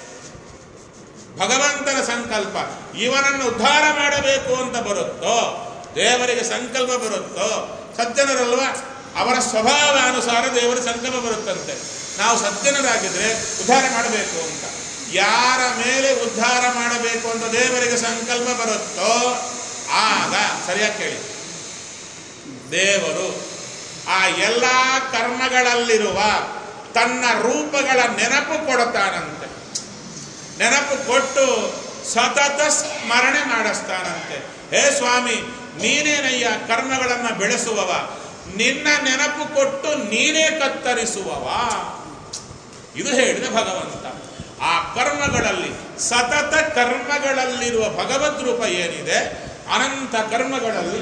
ಭಗವಂತನ ಸಂಕಲ್ಪ ಇವನನ್ನು ಉದ್ಧಾರ ಮಾಡಬೇಕು ಅಂತ ಬರುತ್ತೋ ದೇವರಿಗೆ ಸಂಕಲ್ಪ ಬರುತ್ತೋ ಸಜ್ಜನರಲ್ವ ಅವರ ಸ್ವಭಾವ ಅನುಸಾರ ದೇವರ ಸಂಕಲ್ಪ ಬರುತ್ತಂತೆ ನಾವು ಸಜ್ಜನರಾಗಿದ್ರೆ ಉದ್ಧಾರ ಮಾಡಬೇಕು ಅಂತ ಯಾರ ಮೇಲೆ ಉದ್ಧಾರ ಮಾಡಬೇಕು ಅಂತ ದೇವರಿಗೆ ಸಂಕಲ್ಪ ಬರುತ್ತೋ ಆಗ ಸರಿಯಾಗಿ ಕೇಳಿ ದೇವರು ಆ ಎಲ್ಲ ಕರ್ಮಗಳಲ್ಲಿರುವ ತನ್ನ ರೂಪಗಳ ನೆನಪು ಕೊಡುತ್ತಾನಂತೆ ನೆನಪು ಕೊಟ್ಟು ಸತತ ಸ್ಮರಣೆ ಮಾಡಿಸ್ತಾನಂತೆ ಹೇ ಸ್ವಾಮಿ ನೀನೇನಯ್ಯ ಕರ್ಮಗಳನ್ನು ಬೆಳೆಸುವವ ನಿನ್ನ ನೆನಪು ಕೊಟ್ಟು ನೀನೇ ಕತ್ತರಿಸುವವ ಇದು ಹೇಳಿದ ಭಗವಂತ ಆ ಕರ್ಮಗಳಲ್ಲಿ ಸತತ ಕರ್ಮಗಳಲ್ಲಿರುವ ಭಗವದ್ ರೂಪ ಏನಿದೆ ಅನಂತ ಕರ್ಮಗಳಲ್ಲಿ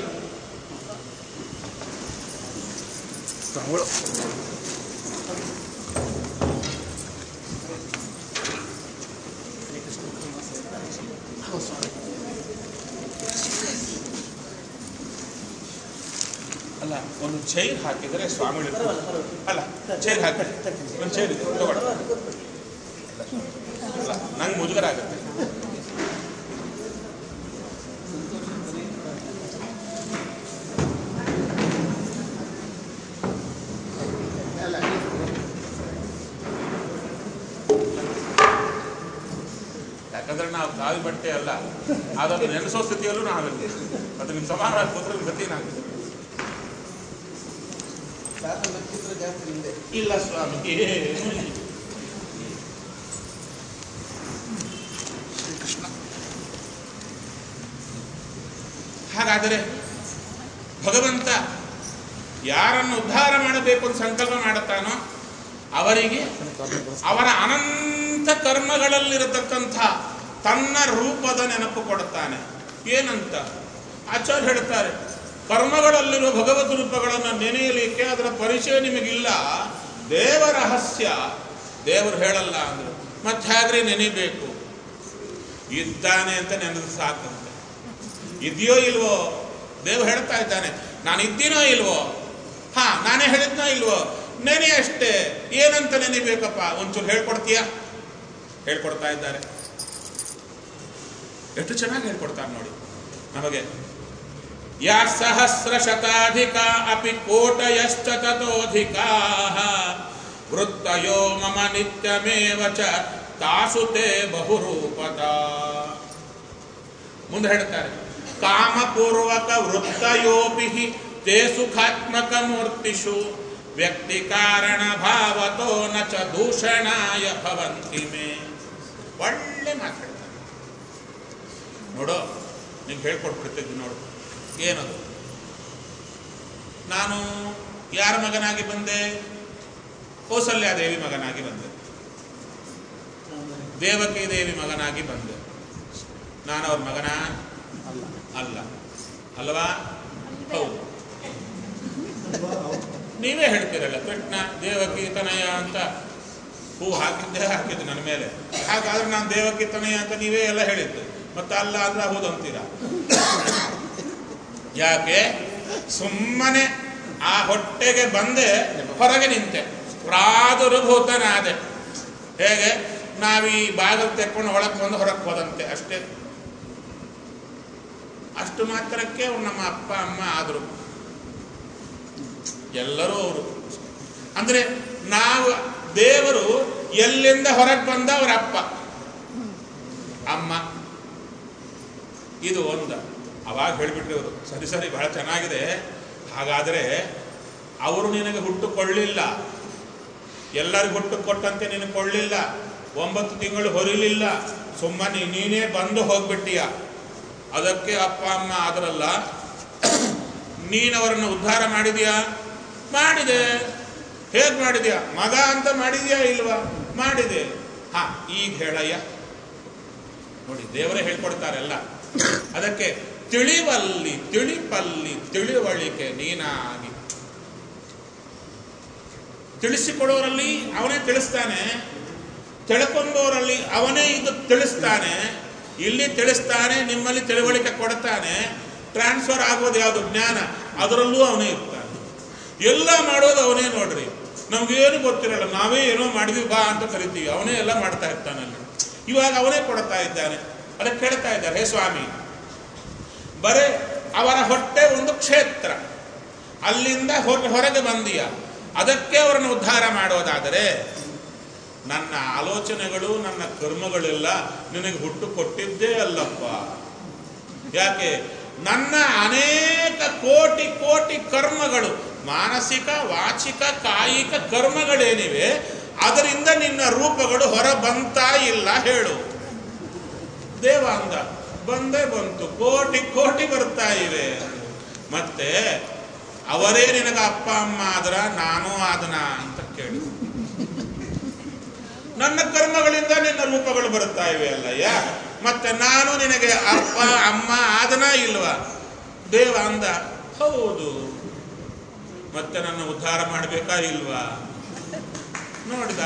ಅಲ್ಲ ಒಂದು ಚೈರ್ ಹಾಕಿದರೆ ಸ್ವಾಮಿಗಳು ಅಲ್ಲ ಚೈರ್ ಹಾಕಿ ಒಂದು ಚೈರ್ ಇದೆ ತಗೊಳ್ಳಿ ಬರಲ್ಲ ನಂಗೆ ಮುಜುಗರ ಆಗುತ್ತೆ ಯಾಕಂದ್ರೆ ನಾವು ಕಾವಿ ಬಟ್ಟೆ ಅಲ್ಲ ಅದನ್ನು ನೆನೆಸೋ ಸ್ಥಿತಿಯಲ್ಲೂ ನಾವಿರ್ತೀವಿ ಅದು ನಿಮ್ಮ ಸಮಾನವಾಗಿ ಕೂತ್ರೆ ಗತಿ ನಾವಿದೆ ಶಾಸ್ತ್ರ ನಕ್ಷತ್ರ ಜಾಸ್ತಿ ಹಿಂದೆ ಇಲ್ಲ ಸ್ವಾಮಿ ಏನು ಇಲ್ಲ. ಹಾಗಾದರೆ ಭಗವಂತ ಯಾರನ್ನು ಉದ್ಧಾರ ಮಾಡಬೇಕು ಅಂತ ಸಂಕಲ್ಪ ಮಾಡುತ್ತಾನೋ ಅವರಿಗೆ ಅವರ ಅನಂತ ಕರ್ಮಗಳಲ್ಲಿರತಕ್ಕಂಥ ತನ್ನ ರೂಪದ ನೆನಪು ಕೊಡುತ್ತಾನೆ ಏನಂತ ಆಚಾರ್ಯ ಹೇಳ್ತಾರೆ ಕರ್ಮಗಳಲ್ಲಿರುವ ಭಗವದ್ ರೂಪಗಳನ್ನು ನೆನೆಯಲಿಕ್ಕೆ ಅದರ ಪರಿಚಯ ನಿಮಗಿಲ್ಲ ದೇವ ರಹಸ್ಯ ದೇವರು ಹೇಳಲ್ಲ ಅಂದ್ರು ಮತ್ತೆ ಹಾಗ್ರೆ ನೆನಿಬೇಕು ಇದ್ದಾನೆ ಅಂತ ನೆನೆದು ಸಾಕಂತೆ ಇದೆಯೋ ಇಲ್ವೋ ದೇವ್ರು ಹೇಳ್ತಾ ಇದ್ದಾನೆ ನಾನು ಇದ್ದೀನೋ ಇಲ್ವೋ ಹಾ ನಾನೇ ಹೇಳಿದ್ನೋ ಇಲ್ವೋ ನೆನೆ ಅಷ್ಟೇ ಏನಂತ ನೆನಿಬೇಕಪ್ಪ ಒಂಚೂರು ಹೇಳ್ಕೊಡ್ತೀಯಾ ಹೇಳ್ಕೊಡ್ತಾ ಇದ್ದಾರೆ ಎಷ್ಟು ಚೆನ್ನಾಗಿ ಹೇಳ್ಕೊಡ್ತಾರೆ ನೋಡಿ ನಮಗೆ ಯಾ ಸಹಸ್ರ ಶತಾಧಿಕ ಅಪಿ ಕೋಟಯಶ್ಚ ತತೋಧಿಕಾ ವೃತ್ತಯೋ ಮಮ ನಿತ್ಯಮೇವ ಚ ತಾಸು ತೇ ಬಹುರೂಪತ ಮುಂದೆ ಹೇಳ್ತಾರೆ ಕಾಮಪೂರ್ವಕ ವೃತ್ತಯೋಪಿ ತೇ ಸುಖಾತ್ಮಕ ಮೂರ್ತಿಷು ವ್ಯಕ್ತಿ ಕಾರಣ ಭಾವತೋ ನ ಚ ದೂಷಣಾಯ ಭವಂತಿ ಮೇ ಒಳ್ಳೆ ಮಾತಾಡ್ತಾರೆ ನೋಡೋ ನಿಂಗೆ ಹೇಳ್ಕೊಟ್ಬಿಡ್ತಿದ್ವಿ ನೋಡು ಏನದು ನಾನು ಯಾರ ಮಗನಾಗಿ ಬಂದೆ ಕೌಸಲ್ಯಾದೇವಿ ಮಗನಾಗಿ ಬಂದೆ ದೇವಕಿ ದೇವಿ ಮಗನಾಗಿ ಬಂದೆ ನಾನು ಅವ್ರ ಮಗನ ಅಲ್ಲ ಅಲ್ವಾ ಹೌದು ನೀವೇ ಹೇಳ್ತೀರಲ್ಲ ಕೃಷ್ಣ ದೇವಕಿ ತನಯ ಅಂತ ಹೂ ಹಾಕಿದ್ದೆ ಹಾಕಿದ್ದು ನನ್ನ ಮೇಲೆ ಹಾಗಾದ್ರೆ ನಾನು ದೇವಕಿ ತನಯ ಅಂತ ನೀವೇ ಎಲ್ಲ ಹೇಳಿದ್ದು ಮತ್ತೆ ಅಲ್ಲ ಅಂದ್ರೆ ಹೌದು ಅಂತೀರಾ ಯಾಕೆ ಸುಮ್ಮನೆ ಆ ಹೊಟ್ಟೆಗೆ ಬಂದೆ ಹೊರಗೆ ನಿಂತೆ ಪ್ರಾದುರ್ಭೂತನಾದೆ ಹೇಗೆ ನಾವೀ ಬಾಗಿಲು ತೆಕ್ಕೊಂಡು ಒಳಗೆ ಬಂದು ಹೊರಗೆ ಹೋದಂತೆ ಅಷ್ಟೇ ಅಷ್ಟು ಮಾತ್ರಕ್ಕೆ ಅವ್ರು ನಮ್ಮ ಅಪ್ಪ ಅಮ್ಮ ಆದರು ಎಲ್ಲರೂ ಅವರು ಅಂದ್ರೆ ನಾವು ದೇವರು ಎಲ್ಲಿಂದ ಹೊರಗೆ ಬಂದ ಅವರ ಅಪ್ಪ ಅಮ್ಮ ಇದು ಒಂದ ಅವಾಗ ಹೇಳಿಬಿಟ್ರಿ ಅವರು ಸರಿ ಸರಿ ಬಹಳ ಚೆನ್ನಾಗಿದೆ ಹಾಗಾದರೆ ಅವರು ನಿನಗೆ ಹುಟ್ಟು ಕೊಳ್ಳಿಲ್ಲ ಎಲ್ಲರಿಗೂ ಹುಟ್ಟು ಕೊಟ್ಟಂತೆ ನಿನಗೆ ಕೊಳ್ಳಿಲ್ಲ ಒಂಬತ್ತು ತಿಂಗಳು ಹೊರಿಲಿಲ್ಲ ಸುಮ್ಮನೆ ನೀನೇ ಬಂದು ಹೋಗ್ಬಿಟ್ಟಿಯ ಅದಕ್ಕೆ ಅಪ್ಪ ಅಮ್ಮ ಆದ್ರಲ್ಲ ನೀನವರನ್ನು ಉದ್ಧಾರ ಮಾಡಿದ್ಯಾ ಮಾಡಿದೆ ಹೇಗೆ ಮಾಡಿದ್ಯಾ ಮಗ ಅಂತ ಮಾಡಿದ್ಯಾ ಇಲ್ವಾ ಮಾಡಿದೆ ಹಾ ಈಗ ಹೇಳಯ್ಯ ನೋಡಿ ದೇವರೇ ಹೇಳ್ಕೊಡ್ತಾರೆಲ್ಲ ಅದಕ್ಕೆ ತಿಳಿವಲ್ಲಿ ತಿಳಿಪಲ್ಲಿ ತಿಳಿವಳಿಕೆ ನೀನಾಗಿ ತಿಳಿಸಿಕೊಡೋರಲ್ಲಿ ಅವನೇ ತಿಳಿಸ್ತಾನೆ ತಿಳ್ಕೊಂಡವರಲ್ಲಿ ಅವನೇ ಇದು ತಿಳಿಸ್ತಾನೆ ಇಲ್ಲಿ ತಿಳಿಸ್ತಾನೆ ನಿಮ್ಮಲ್ಲಿ ತಿಳುವಳಿಕೆ ಕೊಡ್ತಾನೆ ಟ್ರಾನ್ಸ್ಫರ್ ಆಗೋದು ಯಾವುದು ಜ್ಞಾನ ಅದರಲ್ಲೂ ಅವನೇ ಇರ್ತಾನೆ ಎಲ್ಲ ಮಾಡೋದು ಅವನೇ ನೋಡ್ರಿ ನಮ್ಗೇನು ಗೊತ್ತಿರಲ್ಲ ನಾವೇ ಏನೋ ಮಾಡಿದ್ವಿ ಬಾ ಅಂತ ಕರಿತೀವಿ ಅವನೇ ಎಲ್ಲ ಮಾಡ್ತಾ ಇರ್ತಾನಲ್ಲಿ ಇವಾಗ ಅವನೇ ಕೊಡ್ತಾ ಇದ್ದಾನೆ ಅದಕ್ಕೆ ಕೇಳ್ತಾ ಇದ್ದಾರೆ ಹೇ ಸ್ವಾಮಿ ಬರೇ ಅವರ ಹೊಟ್ಟೆ ಒಂದು ಕ್ಷೇತ್ರ ಅಲ್ಲಿಂದ ಹೊರ ಹೊರಗೆ ಬಂದೀಯ ಅದಕ್ಕೆ ಅವರನ್ನು ಉದ್ಧಾರ ಮಾಡೋದಾದರೆ ನನ್ನ ಆಲೋಚನೆಗಳು ನನ್ನ ಕರ್ಮಗಳೆಲ್ಲ ನಿನಗೆ ಹುಟ್ಟು ಕೊಟ್ಟಿದ್ದೇ ಅಲ್ಲಪ್ಪ ಯಾಕೆ ನನ್ನ ಅನೇಕ ಕೋಟಿ ಕೋಟಿ ಕರ್ಮಗಳು ಮಾನಸಿಕ ವಾಚಿಕ ಕಾಯಿಕ ಕರ್ಮಗಳೇನಿವೆ ಅದರಿಂದ ನಿನ್ನ ರೂಪಗಳು ಹೊರ ಬಂತಾ ಇಲ್ಲ ಹೇಳು ದೇವ ಅಂದ ಬಂದೇ ಬಂತು ಕೋಟಿ ಕೋಟಿ ಬರ್ತಾ ಇವೆ ಮತ್ತೆ ಅವರೇ ನಿನಗ ಅಪ್ಪ ಅಮ್ಮ ಆದ್ರ ನಾನು ಆದನ ಅಂತ ಕೇಳಿ ನನ್ನ ಕರ್ಮಗಳಿಂದ ನಿನ್ನ ರೂಪಗಳು ಬರುತ್ತಾ ಇವೆ ಅಲ್ಲಯ್ಯ ಮತ್ತೆ ನಾನು ನಿನಗೆ ಅಪ್ಪ ಅಮ್ಮ ಆದನ ಇಲ್ವಾ ದೇವ ಅಂದ ಹೌದು ಮತ್ತೆ ನನ್ನ ಉದ್ಧಾರ ಮಾಡಬೇಕಾ ಇಲ್ವಾ ನೋಡಿದ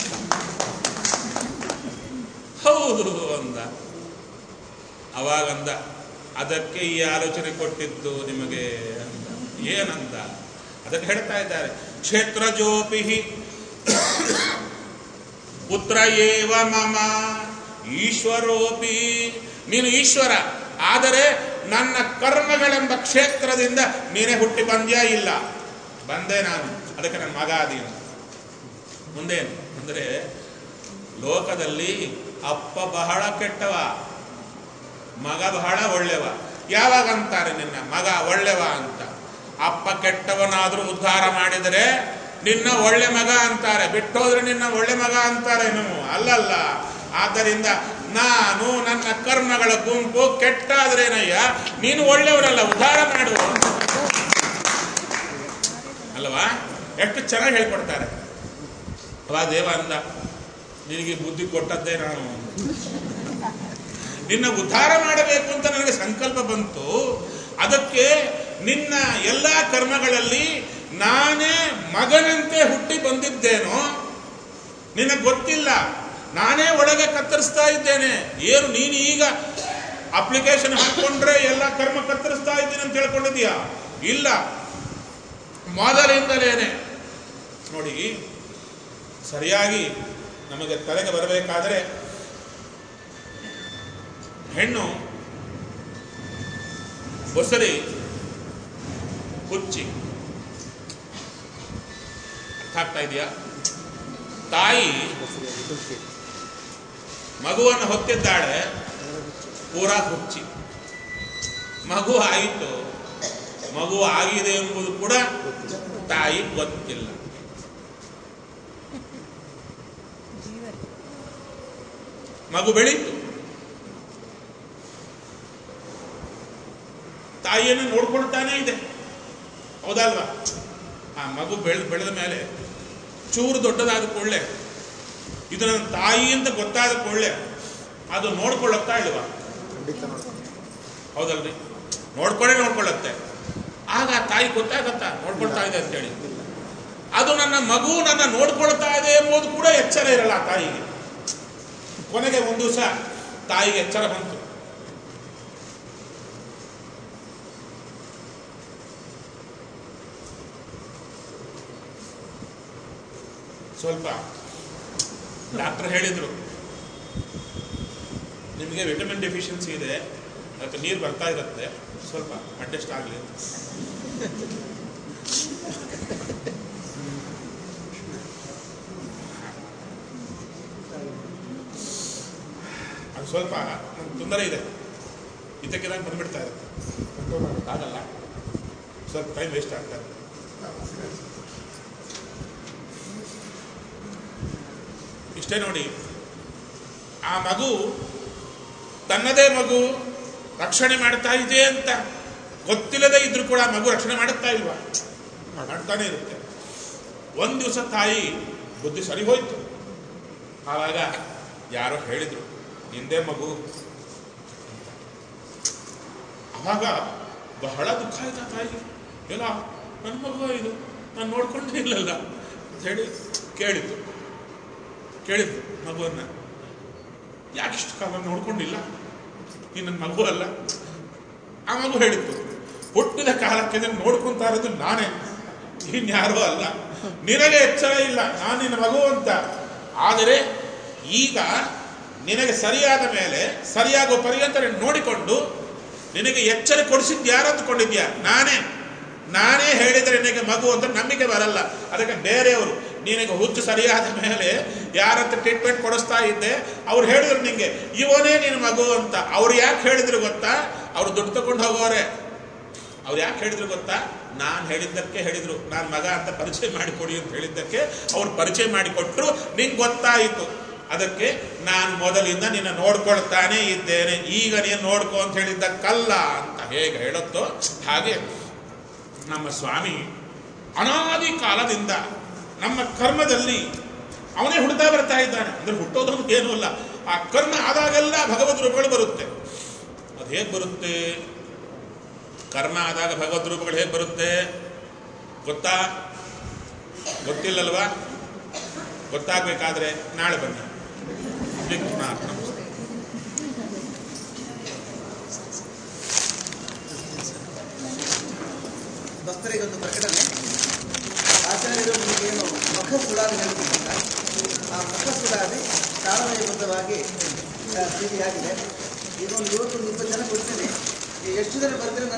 ಹೌದು ಅಂದ ಅವಾಗಂದ ಅದಕ್ಕೆ ಈ ಆಲೋಚನೆ ಕೊಟ್ಟಿದ್ದು ನಿಮಗೆ ಅಂದ ಏನಂದ ಅದಕ್ಕೆ ಹೇಳ್ತಾ ಇದ್ದಾರೆ ಕ್ಷೇತ್ರ ಜೋಪಿ ಪುತ್ರ ಏವ ಮಮ ಈಶ್ವರೋಪಿ ನೀನು ಈಶ್ವರ ಆದರೆ ನನ್ನ ಕರ್ಮಗಳೆಂಬ ಕ್ಷೇತ್ರದಿಂದ ನೀನೇ ಹುಟ್ಟಿ ಬಂದ್ಯಾ ಇಲ್ಲ ಬಂದೆ ನಾನು ಅದಕ್ಕೆ ನನ್ನ ಮಗ ಅದೀನು ಮುಂದೇನು ಅಂದರೆ ಲೋಕದಲ್ಲಿ ಅಪ್ಪ ಬಹಳ ಕೆಟ್ಟವ ಮಗ ಬಹಳ ಒಳ್ಳೆವ ಯಾವಾಗ ಅಂತಾರೆ ನಿನ್ನ ಮಗ ಒಳ್ಳೆವ ಅಂತ ಅಪ್ಪ ಕೆಟ್ಟವನಾದ್ರೂ ಉದ್ಧಾರ ಮಾಡಿದರೆ ನಿನ್ನ ಒಳ್ಳೆ ಮಗ ಅಂತಾರೆ ಬಿಟ್ಟೋದ್ರೆ ನಿನ್ನ ಒಳ್ಳೆ ಮಗ ಅಂತಾರೆ ನೀವು ಅಲ್ಲಲ್ಲ ಆದ್ದರಿಂದ ನಾನು ನನ್ನ ಕರ್ಮಗಳ ಗುಂಪು ಕೆಟ್ಟಾದ್ರೇನಯ್ಯ ನೀನು ಒಳ್ಳೆಯವರಲ್ಲ ಉದ್ಧಾರ ಮಾಡು ಅಲ್ವಾ ಎಷ್ಟು ಚೆನ್ನಾಗಿ ಹೇಳ್ಕೊಡ್ತಾರೆ ಅವಾ ದೇವ ಅಂದ ನಿನಗೆ ಬುದ್ಧಿ ಕೊಟ್ಟದ್ದೇ ನಾನು ನಿನ್ನ ಉದ್ಧಾರ ಮಾಡಬೇಕು ಅಂತ ನನಗೆ ಸಂಕಲ್ಪ ಬಂತು ಅದಕ್ಕೆ ನಿನ್ನ ಎಲ್ಲ ಕರ್ಮಗಳಲ್ಲಿ ನಾನೇ ಮಗನಂತೆ ಹುಟ್ಟಿ ಬಂದಿದ್ದೇನೋ ನಿನಗೆ ಗೊತ್ತಿಲ್ಲ ನಾನೇ ಒಳಗೆ ಕತ್ತರಿಸ್ತಾ ಇದ್ದೇನೆ ಏನು ನೀನು ಈಗ ಅಪ್ಲಿಕೇಶನ್ ಹಾಕೊಂಡ್ರೆ ಎಲ್ಲ ಕರ್ಮ ಕತ್ತರಿಸ್ತಾ ಇದ್ದೀನಿ ಅಂತ ಹೇಳ್ಕೊಂಡಿದ್ಯಾ ಇಲ್ಲ ಮೊದಲಿಂದಲೇನೆ ನೋಡಿ ಸರಿಯಾಗಿ ನಮಗೆ ತಲೆಗೆ ಬರಬೇಕಾದರೆ ಹೆಣ್ಣು ಬೊಸರಿ ಹುಚ್ಚಿ ಅರ್ಥ ಆಗ್ತಾ ಇದೆಯಾ ತಾಯಿ ಮಗುವನ್ನು ಹೊತ್ತಿದ್ದಾಳೆ ಪೂರಾ ಹುಚ್ಚಿ ಮಗು ಆಯಿತು ಮಗು ಆಗಿದೆ ಎಂಬುದು ಕೂಡ ತಾಯಿ ಗೊತ್ತಿಲ್ಲ ಮಗು ಬೆಳೀತು ತಾಯಿಯನ್ನು ನೋಡ್ಕೊಳ್ತಾನೇ ಇದೆ ಹೌದಲ್ವಾ ಆ ಮಗು ಬೆಳೆದ ಬೆಳೆದ ಮೇಲೆ ಚೂರು ದೊಡ್ಡದಾದ ಕೊಳ್ಳೆ ಇದು ನನ್ನ ತಾಯಿ ಅಂತ ಗೊತ್ತಾದ ಕೊಳ್ಳೆ ಅದು ನೋಡ್ಕೊಳ್ಳುತ್ತಾ ಇಲ್ವಾ ಖಂಡಿತ ನೋಡ್ಕೊಂಡು ಹೌದಲ್ರಿ ನೋಡ್ಕೊಂಡೇ ನೋಡ್ಕೊಳ್ಳುತ್ತೆ ಆಗ ಆ ತಾಯಿ ಗೊತ್ತಾಗತ್ತಾ ನೋಡ್ಕೊಳ್ತಾ ಇದೆ ಅಂತೇಳಿ ಅದು ನನ್ನ ಮಗು ನನ್ನ ನೋಡ್ಕೊಳ್ತಾ ಇದೆ ಎಂಬುದು ಕೂಡ ಎಚ್ಚರ ಇರಲ್ಲ ಆ ತಾಯಿಗೆ ಕೊನೆಗೆ ಒಂದು ದಿವಸ ತಾಯಿಗೆ ಎಚ್ಚರ ಬಂತು ಸ್ವಲ್ಪ ಡಾಕ್ಟರ್ ಹೇಳಿದ್ರು ನಿಮಗೆ ವಿಟಮಿನ್ ಡೆಫಿಷಿಯನ್ಸಿ ಇದೆ ಅದಕ್ಕೆ ನೀರು ಬರ್ತಾ ಇರುತ್ತೆ ಸ್ವಲ್ಪ ಅಡ್ಜಸ್ಟ್ ಆಗಲಿ ಅದು ಸ್ವಲ್ಪ ನಮ್ಗೆ ತೊಂದರೆ ಇದೆ ಇದಕ್ಕಿದಂಗೆ ಬಂದ್ಬಿಡ್ತಾ ಇರುತ್ತೆ ಕಂಟ್ರೋಲ್ ಮಾಡೋಕ್ಕಾಗಲ್ಲ ಸ್ವಲ್ಪ ಟೈಮ್ ವೇಸ್ಟ್ ಆಗ್ತಾ ಇದೆ ಇಷ್ಟೇ ನೋಡಿ ಆ ಮಗು ತನ್ನದೇ ಮಗು ರಕ್ಷಣೆ ಮಾಡ್ತಾ ಇದೆ ಅಂತ ಗೊತ್ತಿಲ್ಲದೆ ಇದ್ರೂ ಕೂಡ ಮಗು ರಕ್ಷಣೆ ಮಾಡುತ್ತಾ ಇಲ್ವಾ ಮಾಡ್ತಾನೆ ಇರುತ್ತೆ ಒಂದು ದಿವಸ ತಾಯಿ ಬುದ್ಧಿ ಸರಿ ಹೋಯ್ತು ಆವಾಗ ಯಾರೋ ಹೇಳಿದ್ರು ನಿಂದೇ ಮಗು ಆವಾಗ ಬಹಳ ದುಃಖ ಆಯ್ತಾ ತಾಯಿಗೆ ಎಲ್ಲ ನನ್ನ ಮಗು ಇದು ನಾನು ನೋಡ್ಕೊಂಡೇ ಇಲ್ಲಲ್ಲ ಅಂತ ಹೇಳಿ ಕೇಳಿತು ಕೇಳಿದ್ದು ಮಗುವನ್ನ ಯಾಕಿಷ್ಟು ಕಾಲ ನೋಡ್ಕೊಂಡಿಲ್ಲ ನೀನು ನನ್ನ ಮಗು ಅಲ್ಲ ಆ ಮಗು ಹೇಳಿತ್ತು ಹುಟ್ಟಿದ ಕಾಲಕ್ಕೆ ನೀನು ನೋಡ್ಕೊಂತಾ ಇರೋದು ನಾನೇ ಇನ್ಯಾರೋ ಅಲ್ಲ ನಿನಗೆ ಎಚ್ಚರ ಇಲ್ಲ ನಾನು ನಿನ್ನ ಮಗು ಅಂತ ಆದರೆ ಈಗ ನಿನಗೆ ಸರಿಯಾದ ಮೇಲೆ ಸರಿಯಾಗುವ ಪರ್ಯಂತ ನೀನು ನೋಡಿಕೊಂಡು ನಿನಗೆ ಎಚ್ಚರ ಕೊಡಿಸಿದ್ದು ಯಾರು ಅಂದ್ಕೊಂಡಿದ್ಯಾ ನಾನೇ ನಾನೇ ಹೇಳಿದರೆ ನಿನಗೆ ಮಗು ಅಂತ ನಂಬಿಕೆ ಬರಲ್ಲ ಅದಕ್ಕೆ ಬೇರೆಯವರು ನಿನಗೆ ಹುಚ್ಚು ಸರಿಯಾದ ಮೇಲೆ ಯಾರಂತ ಟ್ರೀಟ್ಮೆಂಟ್ ಕೊಡಿಸ್ತಾ ಇದ್ದೆ ಅವ್ರು ಹೇಳಿದ್ರು ನಿಂಗೆ ಇವನೇ ನಿನ್ನ ಮಗು ಅಂತ ಅವ್ರು ಯಾಕೆ ಹೇಳಿದ್ರು ಗೊತ್ತಾ ಅವ್ರು ದುಡ್ಡು ತಗೊಂಡು ಹೋಗೋರೆ ಅವ್ರು ಯಾಕೆ ಹೇಳಿದ್ರು ಗೊತ್ತಾ ನಾನು ಹೇಳಿದ್ದಕ್ಕೆ ಹೇಳಿದ್ರು ನಾನು ಮಗ ಅಂತ ಪರಿಚಯ ಮಾಡಿಕೊಡಿ ಅಂತ ಹೇಳಿದ್ದಕ್ಕೆ ಅವ್ರು ಪರಿಚಯ ಮಾಡಿಕೊಟ್ರು ನಿಂಗೆ ಗೊತ್ತಾಯಿತು ಅದಕ್ಕೆ ನಾನು ಮೊದಲಿಂದ ನಿನ್ನ ನೋಡ್ಕೊಳ್ತಾನೇ ಇದ್ದೇನೆ ಈಗ ನೀನು ನೋಡ್ಕೊ ಅಂತ ಹೇಳಿದ್ದಕ್ಕಲ್ಲ ಅಂತ ಹೇಗೆ ಹೇಳುತ್ತೋ ಹಾಗೆ ನಮ್ಮ ಸ್ವಾಮಿ ಅನಾದಿ ಕಾಲದಿಂದ ನಮ್ಮ ಕರ್ಮದಲ್ಲಿ ಅವನೇ ಹುಡ್ತಾ ಬರ್ತಾ ಇದ್ದಾನೆ ಅಂದ್ರೆ ಹುಟ್ಟೋದೊಂದು ಏನೂ ಅಲ್ಲ ಆ ಕರ್ಮ ಆದಾಗೆಲ್ಲ ಭಗವದ್ ರೂಪಗಳು ಬರುತ್ತೆ ಅದು ಹೇಗೆ ಬರುತ್ತೆ ಕರ್ಮ ಆದಾಗ ಭಗವದ್ ರೂಪಗಳು ಹೇಗೆ ಬರುತ್ತೆ ಗೊತ್ತಾ ಗೊತ್ತಿಲ್ಲಲ್ವಾ ಗೊತ್ತಾಗಬೇಕಾದ್ರೆ ನಾಳೆ ಬನ್ನಿ ವಿಘ್ನಾರ್ಥ ನಮಸ್ತೆ. ಭಕ್ತರಿಗೊಂದು ಪ್ರಕಟಣೆ ಆಚಾರ್ಯರು ನಿಮಗೇನು ಮುಖ ಸುಳಾದಿ ಹೇಳ್ತಿದ್ದಲ್ಲ ಆ ಮುಖ ಸುಳಾದಿ ತಾಳಮಯಬದ್ಧವಾಗಿ ಸ್ಥಿತಿ ಆಗಿದೆ ಈಗ ಒಂದು ಇವತ್ತು ಒಂದು ಇಪ್ಪತ್ತು ಜನ ಕೊಡ್ತೀನಿ ಈ ಎಷ್ಟು ಜನ ಬರ್ತೀರಿ